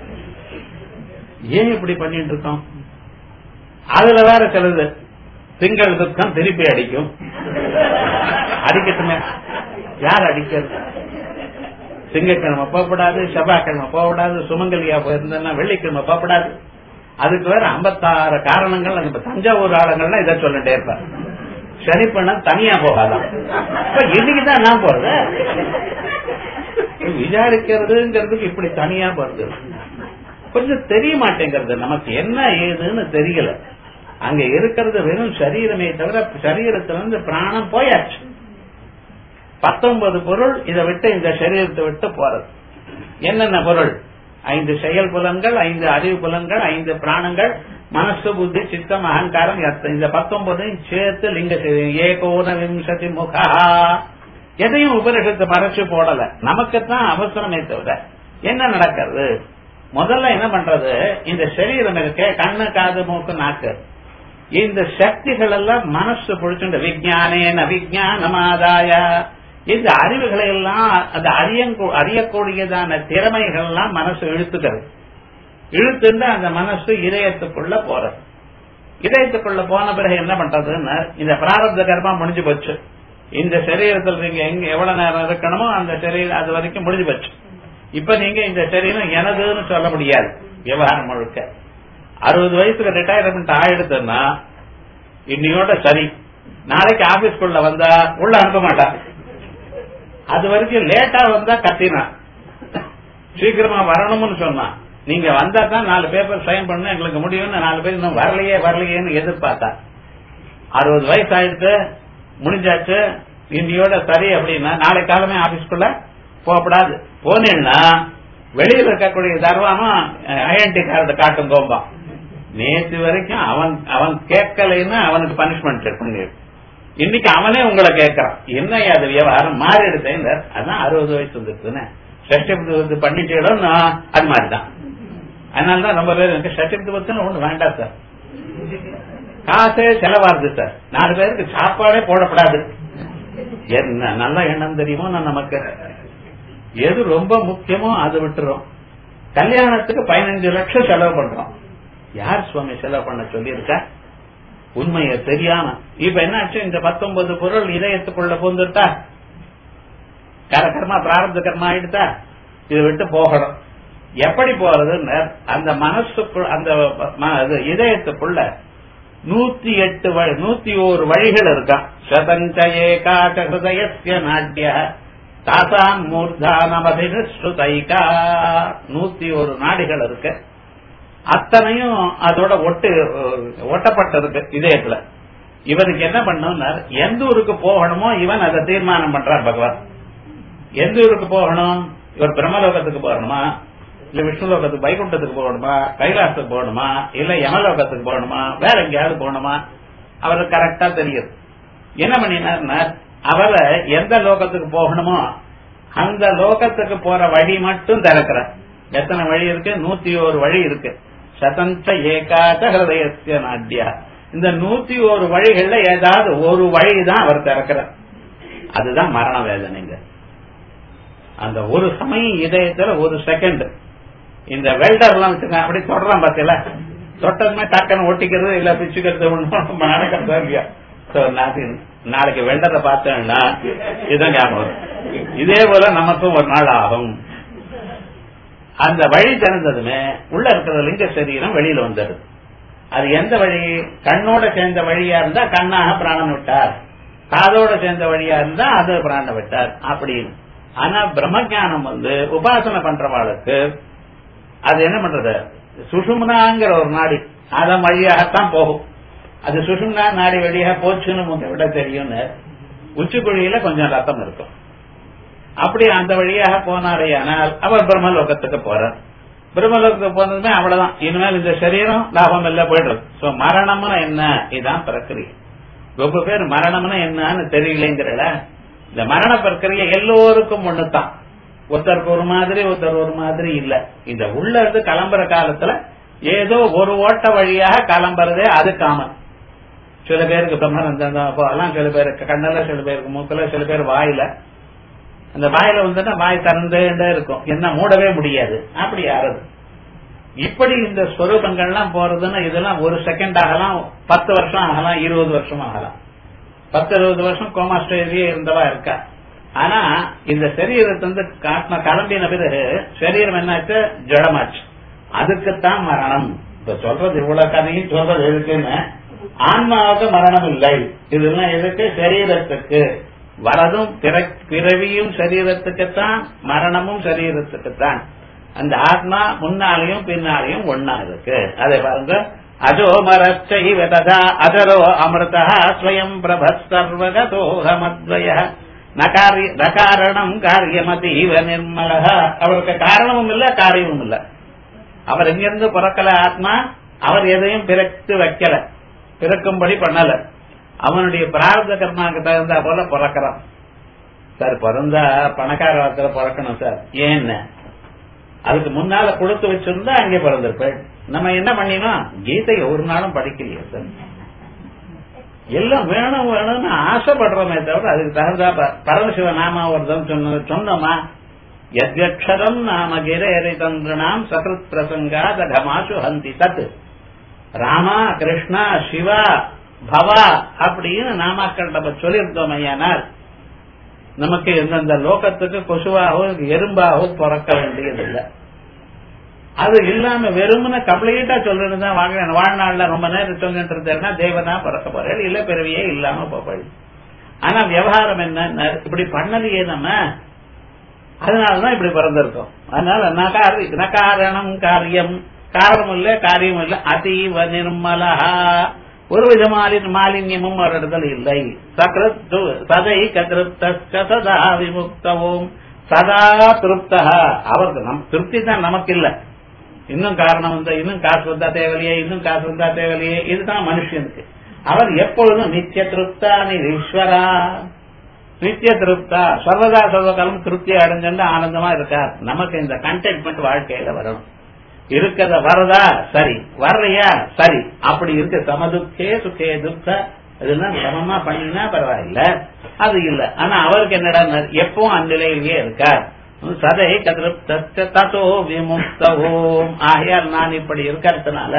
ஏன் இப்படி பண்ணிட்டு இருக்கோம் அதுல வேற சிலது திங்கள் துக்கம் திருப்பி அடிக்கும் அடிக்கட்டுமே யார் அடிக்கிறது திங்கட்கிழமை போகக்கூடாது செவ்வாய்க்கிழமை போகக்கூடாது சுமங்கலியா போயிருந்தா வெள்ளிக்கிழமை போகக்கூடாது அதுக்கு வேற ஐம்பத்தாறு காரணங்கள் இப்ப தஞ்சாவூர் ஆளுங்கள்லாம் இதை சொல்லிட்டே இருப்பார் சனி பண்ண தனியா போகாதான் இப்ப இன்னைக்குதான் நான் போறது விசாரிக்கிறதுங்கிறதுக்கு இப்படி தனியா போறது கொஞ்சம் தெரிய மாட்டேங்கிறது நமக்கு என்ன ஏதுன்னு தெரியல அங்க இருக்கிறது வெறும் சரீரமே தவிர சரீரத்திலிருந்து பிராணம் போயாச்சு பத்தொன்பது பொருள் இதை விட்டு இந்த சரீரத்தை விட்டு போறது என்னென்ன பொருள் ஐந்து செயல் புலன்கள் ஐந்து அறிவு புலன்கள் ஐந்து பிராணங்கள் மனசு புத்தி சித்தம் அகங்காரம் எத்த- இந்த பத்தொன்பதையும் சேர்த்து லிங்க சரீரம். ஏகோன விம்சதி முகா எதையும் உபனிஷத்து மறைச்சு போடல நமக்குத்தான் அவசரமே தவிர என்ன நடக்கிறது முதல்ல என்ன பண்றது இந்த சரீரம் இருக்க கண்ணு காது மூக்கு நாக்கு இந்த சக்திகள் எல்லாம் மனசு பிடிச்சுண்டு விஜயானேன விஜயானமாதாய இந்த அறிவுகளை எல்லாம் அந்த அறியங்கூ- அறியக்கூடியதான திறமைகள் எல்லாம் மனசு இழுத்துக்கிறது இழுத்துண்டு அந்த மனசு இதயத்துக்குள்ள போறது இதயத்துக்குள்ள போன பிறகு என்ன பண்றதுன்னு இந்த பிராரப்த கர்மம் முடிஞ்சு போச்சு இந்த சரீரத்தில் நீங்க எங்க எவ்வளவு நேரம் இருக்கணுமோ அந்த சரீரம் அது வரைக்கும் முடிஞ்சு போச்சு இப்ப நீங்க இந்த சரீரம் எனதுன்னு சொல்ல முடியாது விவகாரம் முழுக்க அறுபது வயசுல ரிட்டையர்மெண்ட் ஆயிடுதுன்னா இன்னையோட சரி நாளைக்கு ஆபீஸ்க்குள்ள வந்தா உள்ள அனுப்ப மாட்டான் அது வரைக்கும் லேட்டா வந்தா கத்தினான் சீக்கிரமா வரணும்னு சொன்னான் நீங்க வந்தா தான் நாலு பேப்பர் சைன் பண்ண எங்களுக்கு முடியும்னு நாலு பேர் இன்னும் வரலையே வரலையேன்னு எதிர்பார்த்தா அறுபது வயசு ஆயிடுச்சு முடிஞ்சாச்சு இன்னையோட சரி அப்படின்னா நாளை காலமே ஆபீஸ்க்குள்ள போகப்படாது போனேன்னா வெளியில இருக்கக்கூடிய தர்வானும் ஐடென்டி கார்டு காட்டும் கோம்பா நேற்று வரைக்கும் அவன் அவன் கேட்கலைன்னா அவனுக்கு பனிஷ்மெண்ட் பண்ணிடு இன்னைக்கு அவனே உங்களை கேட்கறான் என்ன அது விவகாரம் மாறிடுச்சேன் அதான் அறுபது வயசு வந்துருக்குன்னு சஷ்டி பண்ணிட்டேடும் அது மாதிரிதான் அதனாலதான் ரொம்ப பேர் எனக்கு சஷ்டி பத்துன்னு ஒண்ணு வேண்டாம் சார் காசே செலவாகுது சார் நாலு பேருக்கு சாப்பாடே போடப்படாது என்ன நல்ல எண்ணம் தெரியுமோ நான் நமக்கு எது ரொம்ப முக்கியமோ அது விட்டுறோம் கல்யாணத்துக்கு பதினஞ்சு லட்சம் செலவு பண்றோம் யார் சுவாமி செலவு பண்ண சொல்லியிருக்கா உண்மையை தெரியாம இப்ப என்னாச்சு இந்த பத்தொன்பது பொருள் இதயத்துக்குள்ள பூந்துட்டா கரகரமா பிராரப்த கர்மா ஆயிடுதா இதை விட்டு போகணும் எப்படி போறதுன்னு அந்த மனசுக்குள் அந்த ம- அது இதயத்துக்குள்ள நூத்தி எட்டு வழி நூத்தி ஓரு வழிகள் இருக்கான் சதஞ்ச ஏகாச்ச ஹிருதயஸ்ய நாட்டிய தாசாம் மூர்தானமதினுஸ்ருதைகா நூத்தி ஒரு நாடிகள் இருக்கு அத்தனையும் அதோட ஒட்டு ஒட்டப்பட்டிருக்கு இதயத்துல இவருக்கு என்ன பண்ணணும்னா எந்த ஊருக்கு போகணுமோ இவன் அதை தீர்மானம் பண்றார் பகவான் எந்த ஊருக்கு போகணும் இவர் பிரம்மலோகத்துக்கு போகணுமா இல்ல விஷ்ணுலோகத்துக்கு வைகுண்டத்துக்கு போகணுமா கைலாசத்துக்கு போகணுமா இல்ல யமலோகத்துக்கு போகணுமா வேற எங்கேயாவது போகணுமா அவருக்கு கரெக்டா தெரியுது என்ன பண்ணினார்னா அவரை எந்த லோகத்துக்கு போகணுமோ அந்த லோகத்துக்கு போற வழி மட்டும் திறக்கிறார் எத்தனை வழி இருக்கு நூத்தி ஒரு வழி இருக்கு சதந்த ஏகாத ஹிருதயஸ்ய நாட்டியா இந்த நூத்தி ஒரு வழிகள்ல ஏதாவது ஒரு வழி தான் அவர் திறக்கிறார் அதுதான் மரண வேதனைங்க அந்த ஒரு சமயம் இதயத்துல ஒரு செகண்ட் இந்த வெல்டர் எல்லாம் வச்சிருக்காங்க அப்படி தொடறான் பாத்தீங்களா தொட்டதுமே டக்குன்னு ஒட்டிக்கிறது இல்ல பிச்சுக்கிறது ஒண்ணும் நடக்கிறது இல்லையா So, நாளைக்கு- நாளைக்கு வெல்டரை பார்த்தேன்னா இதுதான் ஞாபகம் வரும். இதே போல நமக்கும் ஒரு நாள் ஆகும் அந்த வழி திறந்ததுமே உள்ள இருக்கிற லிங்க சரீரம் வெளியில வந்துடுது அது எந்த வழி கண்ணோட சேர்ந்த வழியா இருந்தா கண்ணாக பிராணம் விட்டார் காதோட சேர்ந்த வழியா இருந்தா அது பிராணம் விட்டார் அப்படின்னு ஆனா பிரம்மஞானம் வந்து உபாசனை பண்றவாளுக்கு அது என்ன பண்றது சுஷும்னாங்கிற ஒரு நாடி அதன் வழியாகத்தான் போகும் அது சுஷும்னா நாடி வழியாக போச்சுன்னு முன்ன விட தெரியும்னு உச்சிக்குழியில கொஞ்சம் ரத்தம் இருக்கும் அப்படி அந்த வழியாக போனாரேயானால் அவர் பிரம்மலோகத்துக்கு போறார் பிரம்மலோகத்துக்கு போனதுமே அவ்வளவுதான் இனிமேல் இந்த சரீரம் லாபம் இல்ல போயிடுறது சோ மரணம்னா என்ன இதான் பிரக்கிரியை ரொம்ப பேர் மரணம்னா என்னன்னு தெரியலங்கிறல இந்த மரண பிரக்கிரியை எல்லோருக்கும் ஒண்ணுதான் ஒருத்தருக்கு ஒரு மாதிரி ஒருத்தர் ஒரு மாதிரி இல்ல இந்த உள்ள இருந்து கிளம்புற காலத்துல ஏதோ ஒரு ஓட்ட வழியாக கிளம்புறதே அது காமன் சில பேருக்கு பிரம்மரந்தம் போகலாம் சில பேருக்கு கண்ணுல சில பேருக்கு மூக்குல சில பேர் வாயில அந்த வாயில வந்துட்டா வாய் திறந்தே இருக்கும் என்ன மூடவே முடியாது அப்படி ஆறுது இப்படி இந்த ஸ்வரூபங்கள்லாம் போறதுன்னா இதெல்லாம் ஒரு செகண்ட் ஆகலாம் பத்து வருஷம் ஆகலாம் இருபது வருஷம் ஆகலாம் பத்து இருபது வருஷம் கோமா ஸ்டேஜிலே இருந்தவா இருக்கா ஆனா இந்த சரீரத்தை வந்து காட்டின கிளம்பின பிறகு சரீரம் என்னாச்சு ஜடமாச்சு அதுக்குத்தான் மரணம் இப்ப சொல்றது இவ்வளவு கதையும் சொல்றது எதுக்குன்னு ஆன்மாவுக்கு மரணம் இல்லை இதெல்லாம் எதுக்கு சரீரத்துக்கு வரதும் பிற- பிறவியும் சரீரத்துக்குத்தான் மரணமும் சரீரத்துக்குத்தான் அந்த ஆத்மா முன்னாலையும் பின்னாலையும் ஒன்னா இருக்கு அதை பாருங்க அஜோ மரச்சைவ ததா அஜரோ அமிர்தா ஸ்வயம் பிரபஸ்தர்வகதோகமத்வய நகாரணம் காரியமதீவ நிர்மல அவருக்கு காரணமும் இல்ல காரியமும் இல்ல அவர் எங்கிருந்து பிறக்கல ஆத்மா அவர் எதையும் பிறத்து வைக்கல பிறக்கும்படி பண்ணல அவனுடைய பிரார்த்த கர்மாவுக்கு தகுந்தா போல பிறக்கிறான் சார் பிறந்தா பணக்கார வாரத்துல பிறக்கணும் சார் ஏன்னு அதுக்கு முன்னால கொடுத்து வச்சிருந்தா அங்கே பிறந்திருப்பேன் நம்ம என்ன பண்ணினோம் கீதையை ஒரு நாளும் படிக்கலையே சார் எல்லாம் வேணும் வேணும்னு ஆசைப்படுறோமே தவிர அதுக்கு தகுந்தா ப- பரமசிவ நாமாவர்தம் சொன்ன சொன்னோமா யத்யக்ஷரம் நாம கிரேரி தந்திரணாம் சகிருத் பிரசங்கா தகமாசு ஹந்தி தத் ராமா கிருஷ்ணா சிவா பவா அப்படின்னு நாமாக்கள் நம்ம சொல்லியிருந்தோம் ஐயானால் நமக்கு எந்தெந்த லோகத்துக்கு கொசுவாகவோ எறும்பாகவோ பிறக்க வேண்டியதில்லை அது இல்லாம வெறுமன கம்ப்ளீட்டா சொல்றது தான் வாங்க வாழ்நாள்ல ரொம்ப நேரம் சொல்லிட்டு இருந்தேன்னா தேவனா பிறக்க போறேன் இல்ல பிறவியே இல்லாம போய் ஆனா விவகாரம் என்ன இப்படி பண்ணலையே நம்ம அதனாலதான் இப்படி பிறந்திருக்கோம் அதனால நகாரி நகாரணம் காரியம் காரணம் இல்ல காரியம் இல்ல அதீவ நிர்மலா ஒரு விதமான மாலின்யமும் ஒரு இடத்துல இல்லை சகிருத்து சதை கதிருப்த சதா விமுக்தவும் சதா திருப்தா அவருக்கு நம் திருப்தி தான் நமக்கு இல்ல இன்னும் காரணம் வந்தா இன்னும் காசு வந்தா தேவையில்லையே இன்னும் காசு வந்தா தேவையில்லையே இதுதான் மனுஷனுக்கு அவர் எப்பொழுதும் நித்திய திருப்தா ஈஸ்வரா நித்திய திருப்தா சர்வதா சர்வகாலம் திருப்தி அடைஞ்சு ஆனந்தமா இருக்கார் நமக்கு இந்த கண்டென்ட்மெண்ட் வாழ்க்கையில வரணும் இருக்கிறத வரதா சரி வர்றையா சரி அப்படி இருக்க சமதுக்கே சுக்கே துக்க இதெல்லாம் சமமா பண்ணினா பரவாயில்ல அது இல்ல ஆனா அவருக்கு என்னடா எப்பவும் அந்நிலையிலேயே இருக்கார் சதை கதிருப்த தத்தோ விமுக்தவோம் ஆகையால் நான் இப்படி இருக்கிறதுனால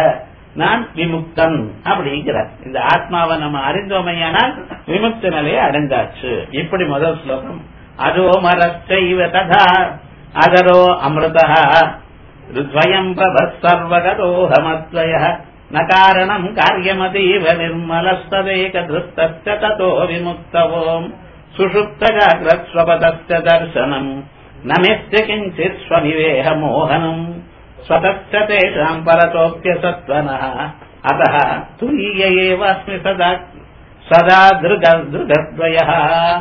நான் விமுக்தன் அப்படிங்கிறார் இந்த ஆத்மாவை நம்ம அறிந்தோமையானால் விமுக்த நிலையை அடைந்தாச்சு இப்படி முதல் ஸ்லோகம் அதோ மரச்சைவ ததா அதரோ அமிர்தா ருத்வயம் பிரபத் சர்வகதோஹமத்வய ந காரணம் காரியமதீவ நிர்மலஸ்ததேக திருத்தஸ்ய ததோ விமுக்தவோம் சுஷுப்த ஜாகிரத் ஸ்வபதஸ்ய தர்சனம் நமெஸ்ய கிஞ்சித் ஸ்வனிவேக மோகனம் स्वतश्च तेषाम् परतोऽप्यसत्त्वनः अतः तुरीय एव अस्मि सदा சதா திருக திருகத்வயா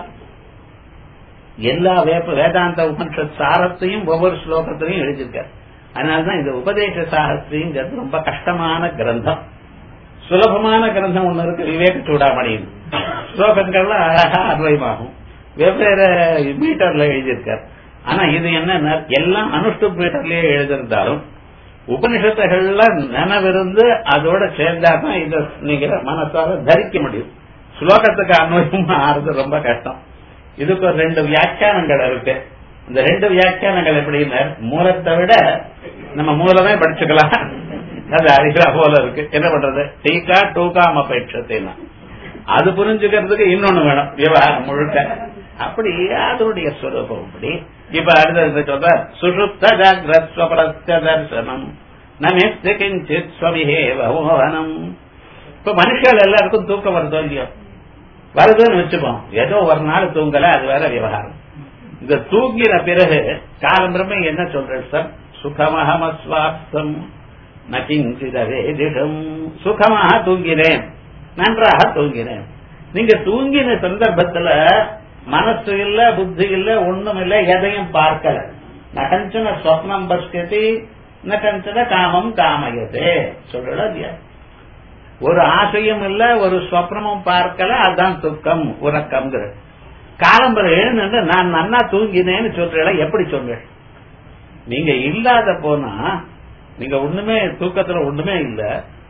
எல்லா வேப்ப வேதாந்த உபனிஷத் சாரத்தையும் ஒவ்வொரு ஸ்லோகத்திலையும் எழுதியிருக்கார் அதனாலதான் இந்த உபதேச சாகஸ்திரிங்கிறது ரொம்ப கஷ்டமான கிரந்தம் சுலபமான கிரந்தம் ஒண்ணு இருக்கு விவேக சூடாமணியும் ஸ்லோகங்கள்லாம் அழகா அன்வயமாகும் வெவ்வேறு மீட்டர்ல எழுதியிருக்கார் ஆனா இது என்ன எல்லாம் அனுஷ்டுப் மீட்டர்லயே எழுதியிருந்தாலும் உபனிஷத்துகள்ல நினைவிருந்து அதோட சேர்ந்தாதான் இதை நீங்க மனசால தரிக்க முடியும் ஸ்லோகத்துக்கு அன்வயமா ஆறுது ரொம்ப கஷ்டம் இதுக்கு ஒரு ரெண்டு வியாக்கியானங்கள் இருக்கு இந்த ரெண்டு வியாக்கியானங்கள் எப்படின்னா மூலத்தை விட நம்ம மூலமே படிச்சுக்கலாம் அது அறிகிறா போல இருக்கு என்ன பண்றது டீக்கா டூகாம பயிற்சத்தைனா அது புரிஞ்சுக்கிறதுக்கு இன்னொன்னு வேணும் விவகாரம் முழுக்க அப்படி அதனுடைய ஸ்வரூபம் அப்படி இப்ப அடுத்தது சொல்ற சுஷுப்த ஜாகிரத் ஸ்வபரஸ்ய தர்சனம் நமேஸ்து கிஞ்சித் ஸ்வவிஹேவ மோகனம் இப்ப மனுஷர்கள் எல்லாருக்கும் தூக்கம் வருதோ இல்லையோ வருதுன்னு வச்சுப்போம் ஏதோ ஒரு நாள் தூங்கல அது வேற விவகாரம் இந்த தூங்கின பிறகு காலம்பிரமே என்ன சொல்ற சார் சுகமஹமஸ்வாஸ்தம் நகிஞ்சிதவேதிடம் சுகமாக தூங்கினேன் நன்றாக தூங்கினேன் நீங்க தூங்கின சந்தர்ப்பத்துல மனசு இல்ல புத்தி இல்ல ஒண்ணும் இல்ல எதையும் பார்க்கல நகஞ்சன ஸ்வப்னம் பஸ்கதி நகஞ்சன காமம் காமயதே சொல்லல இல்லையா ஒரு ஆசையும் இல்ல ஒரு ஸ்வப்னமும் பார்க்கல அதுதான் துக்கம் உறக்கம்ங்கிற காலம்பரை எழுந்து நான் நன்னா தூங்கினேன்னு சொல்றேன் எப்படி சொல்றேன் நீங்க இல்லாத போனா நீங்க ஒண்ணுமே தூக்கத்துல ஒண்ணுமே இல்ல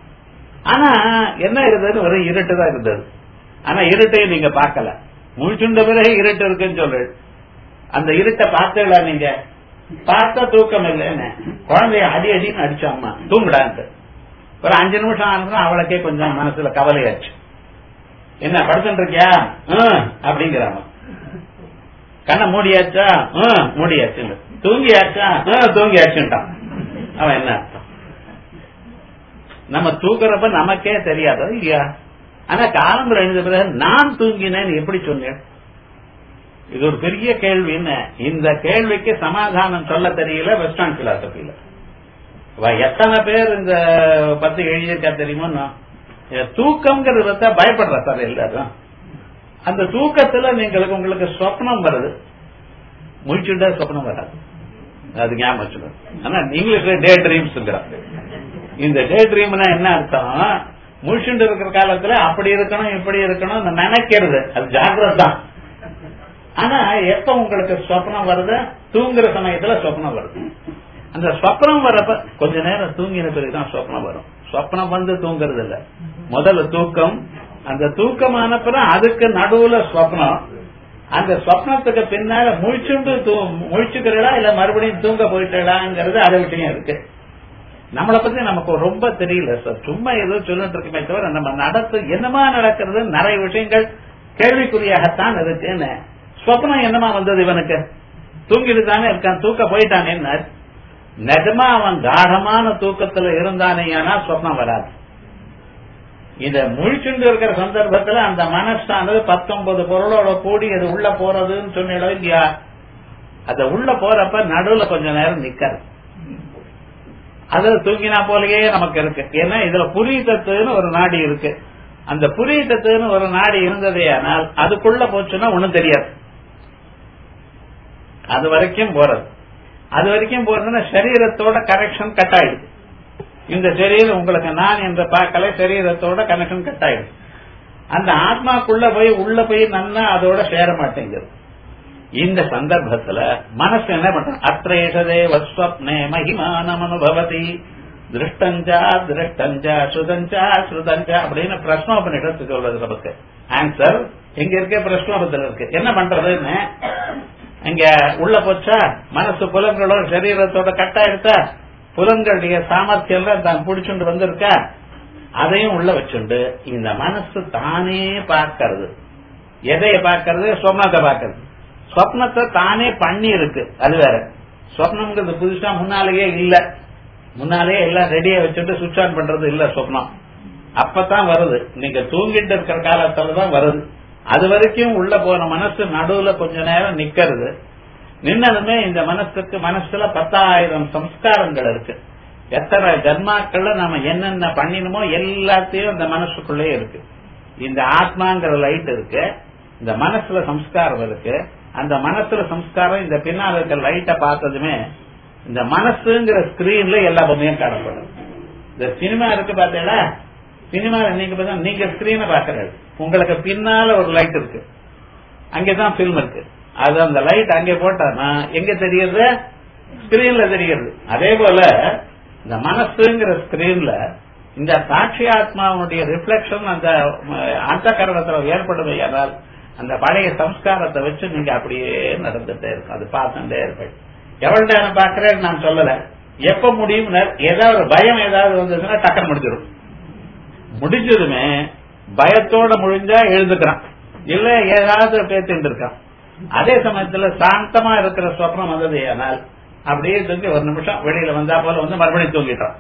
ஆனா என்ன இருந்தது ஒரு இருட்டு தான் இருந்தது ஆனா இருட்டையும் நீங்க பார்க்கல முழிச்சுண்ட பிறகு இருட்டு இருக்குன்னு சொல்றேன் அந்த இருட்டை பார்த்தீங்களா நீங்க பார்த்தா தூக்கம் இல்லைன்னு குழந்தைய அடி அடின்னு அடிச்சாம்மா தூங்குடான்ட்டு ஒரு அஞ்சு நிமிஷம் ஆனதுன்னா அவளுக்கே கொஞ்சம் மனசுல கவலையாச்சு என்ன படுத்துட்டு இருக்கியா அப்படிங்கிறாங்க கண்ணை மூடியாச்சா மூடியாச்சு தூங்கியாச்சா தூங்கியாச்சுட்டான் அவன் என்ன அர்த்தம் நம்ம தூக்குறப்ப நமக்கே தெரியாதோ இல்லையா ஆனா காலம் எழுந்த பிறகு நான் தூங்கினேன் எப்படி சொன்னேன் இது ஒரு பெரிய கேள்வி என்ன இந்த கேள்விக்கு சமாதானம் சொல்ல தெரியல வெஸ்டர்ன் பிலாசபில எத்தனை பேர் இந்த பத்து எழுதியிருக்கா தெரியுமோ தூக்கம்ங்கிறது பார்த்தா பயப்படுற சார் எல்லாரும் அந்த தூக்கத்துல நீங்களுக்கு உங்களுக்கு சொப்னம் வருது முழிச்சுட்டா சொப்னம் வராது அது ஞாபகம் வச்சுக்கணும் ஆனா இங்கிலீஷ்ல டே ட்ரீம்ஸ் இந்த டே ட்ரீம்னா என்ன அர்த்தம் முழிச்சுட்டு இருக்கிற காலத்துல அப்படி இருக்கணும் இப்படி இருக்கணும் நினைக்கிறது அது ஜாகிரத் தான் ஆனா எப்ப உங்களுக்கு சொப்னம் வருது தூங்குற சமயத்துல சொப்னம் வருது அந்த சொப்னம் வரப்ப கொஞ்ச நேரம் தூங்கின பிறகுதான் சொப்னம் வரும் சொப்னம் வந்து தூங்குறது இல்ல முதல்ல தூக்கம் அந்த தூக்கமான பிறகு அதுக்கு நடுவுல சொப்னம் அந்த சொப்னத்துக்கு பின்னால முழிச்சுண்டு முழிச்சுக்கிறீங்களா இல்ல மறுபடியும் தூங்க போயிட்டலாங்கிறது அதை விட்டையும் இருக்கு நம்மளை பத்தி நமக்கு ரொம்ப தெரியல சார் சும்மா ஏதோ சொல்லிட்டு இருக்குமே தவிர நம்ம நடத்து என்னமா நடக்கிறது நிறைய விஷயங்கள் கேள்விக்குறியாகத்தான் இருக்குன்னு ஸ்வப்னம் என்னமா வந்தது இவனுக்கு தூங்கிட்டு தானே இருக்கான் தூக்க போயிட்டானே நிஜமா அவன் காடமான தூக்கத்துல இருந்தானே ஆனா ஸ்வப்னம் வராது இத முழிச்சுண்டு இருக்கிற சந்தர்ப்பத்துல அந்த மனசானது பத்தொன்பது பொருளோட கூடி அது உள்ள போறதுன்னு சொன்னிடம் இல்லையா அத உள்ள போறப்ப நடுவுல கொஞ்ச நேரம் நிக்காது அது தூங்கினா போலயே நமக்கு இருக்கு ஏன்னா இதுல புரியத்தத்துன்னு ஒரு நாடி இருக்கு அந்த புரியத்தத்துன்னு ஒரு நாடி இருந்ததே ஆனால் அதுக்குள்ள போச்சுன்னா ஒண்ணும் தெரியாது அது வரைக்கும் போறது அது வரைக்கும் போறதுன்னா சரீரத்தோட கனெக்ஷன் கட் ஆயிடுது இந்த சரீரம் உங்களுக்கு நான் என்ற பார்க்கல சரீரத்தோட கனெக்ஷன் கட் ஆயிடுது அந்த ஆத்மாக்குள்ள போய் உள்ள போய் நன்னா அதோட சேர மாட்டேங்குது இந்த சந்தர்ப்பத்துல மனசு என்ன பண்ற அத்ரேஷதே வஸ்வப்னே மகிமானம் அனுபவதி திருஷ்டஞ்சா திருஷ்டஞ்சா சுதஞ்சா ஸ்ருதஞ்சா அப்படின்னு பிரஸ்னோபனிடத்து சொல்றது நமக்கு ஆன்சர் எங்க இருக்க பிரஸ்னோபத்தில் இருக்கு என்ன பண்றதுன்னு இங்க உள்ள போச்சா மனசு புலங்களோட சரீரத்தோட கட்டாயிருத்தா புலன்களுடைய சாமர்த்தியம் தான் பிடிச்சுட்டு வந்திருக்கா அதையும் உள்ள வச்சுண்டு இந்த மனசு தானே பார்க்கறது எதைய பார்க்கறது சொப்னத்தை பார்க்கறது சொப்னத்தை தானே பண்ணி இருக்கு அது வேற சொப்னம்ங்கிறது புதுசா முன்னாலேயே இல்ல முன்னாலேயே எல்லாம் ரெடியா வச்சுட்டு சுவிட்ச் ஆன் பண்றது இல்ல சொப்னம் அப்பதான் வருது நீங்க தூங்கிட்டு இருக்கிற காலத்துலதான் வருது அது வரைக்கும் உள்ள போன மனசு நடுவுல கொஞ்ச நேரம் நிக்கிறது நின்னதுமே இந்த மனசுக்கு மனசுல பத்தாயிரம் சம்ஸ்காரங்கள் இருக்கு எத்தனை ஜன்மாக்கள்ல நாம என்னென்ன பண்ணினமோ எல்லாத்தையும் இந்த மனசுக்குள்ளே இருக்கு இந்த ஆத்மாங்கிற லைட் இருக்கு இந்த மனசுல சம்ஸ்காரம் இருக்கு அந்த மனசுல சம்ஸ்காரம் இந்த பின்னால் இருக்கிற லைட்டை பார்த்ததுமே இந்த மனசுங்கிற ஸ்கிரீன்ல எல்லா பொம்மையும் காணப்படும் இந்த சினிமா இருக்கு பாத்தீங்களா சினிமா நீங்க பார்த்தா நீங்க ஸ்கிரீனை பாக்குறது உங்களுக்கு பின்னால ஒரு லைட் இருக்கு அங்கதான் பிலிம் இருக்கு அது அந்த லைட் அங்கே போட்டானா எங்க தெரியுது ஸ்கிரீன்ல தெரியுது அதே போல இந்த மனசுங்கிற ஸ்கிரீன்ல இந்த சாட்சி ஆத்மாவுடைய ரிஃப்ளெக்ஷன் அந்த அந்த கரணத்துல ஏற்படுமே ஆனால் அந்த பழைய சம்ஸ்காரத்தை வச்சு நீங்க அப்படியே நடந்துட்டே இருக்கும் அது பார்த்துட்டே இருப்பேன் எவ்வளவு நேரம் பாக்குறேன்னு நான் சொல்லல எப்ப முடியும் ஏதாவது ஒரு பயம் ஏதாவது வந்ததுன்னா டக்குன்னு முடிஞ்சிடும் முடிஞ்சதுமே பயத்தோட முடிஞ்சா எழுதுக்கிறான் இல்ல ஏதாவது பேசிட்டு இருக்கான் அதே சமயத்துல சாந்தமா இருக்கிற சொப்னம் வந்தது ஆனால் அப்படியே தூங்கி ஒரு நிமிஷம் வெளியில வந்தா போல வந்து மறுபடியும் தூங்கிட்டான்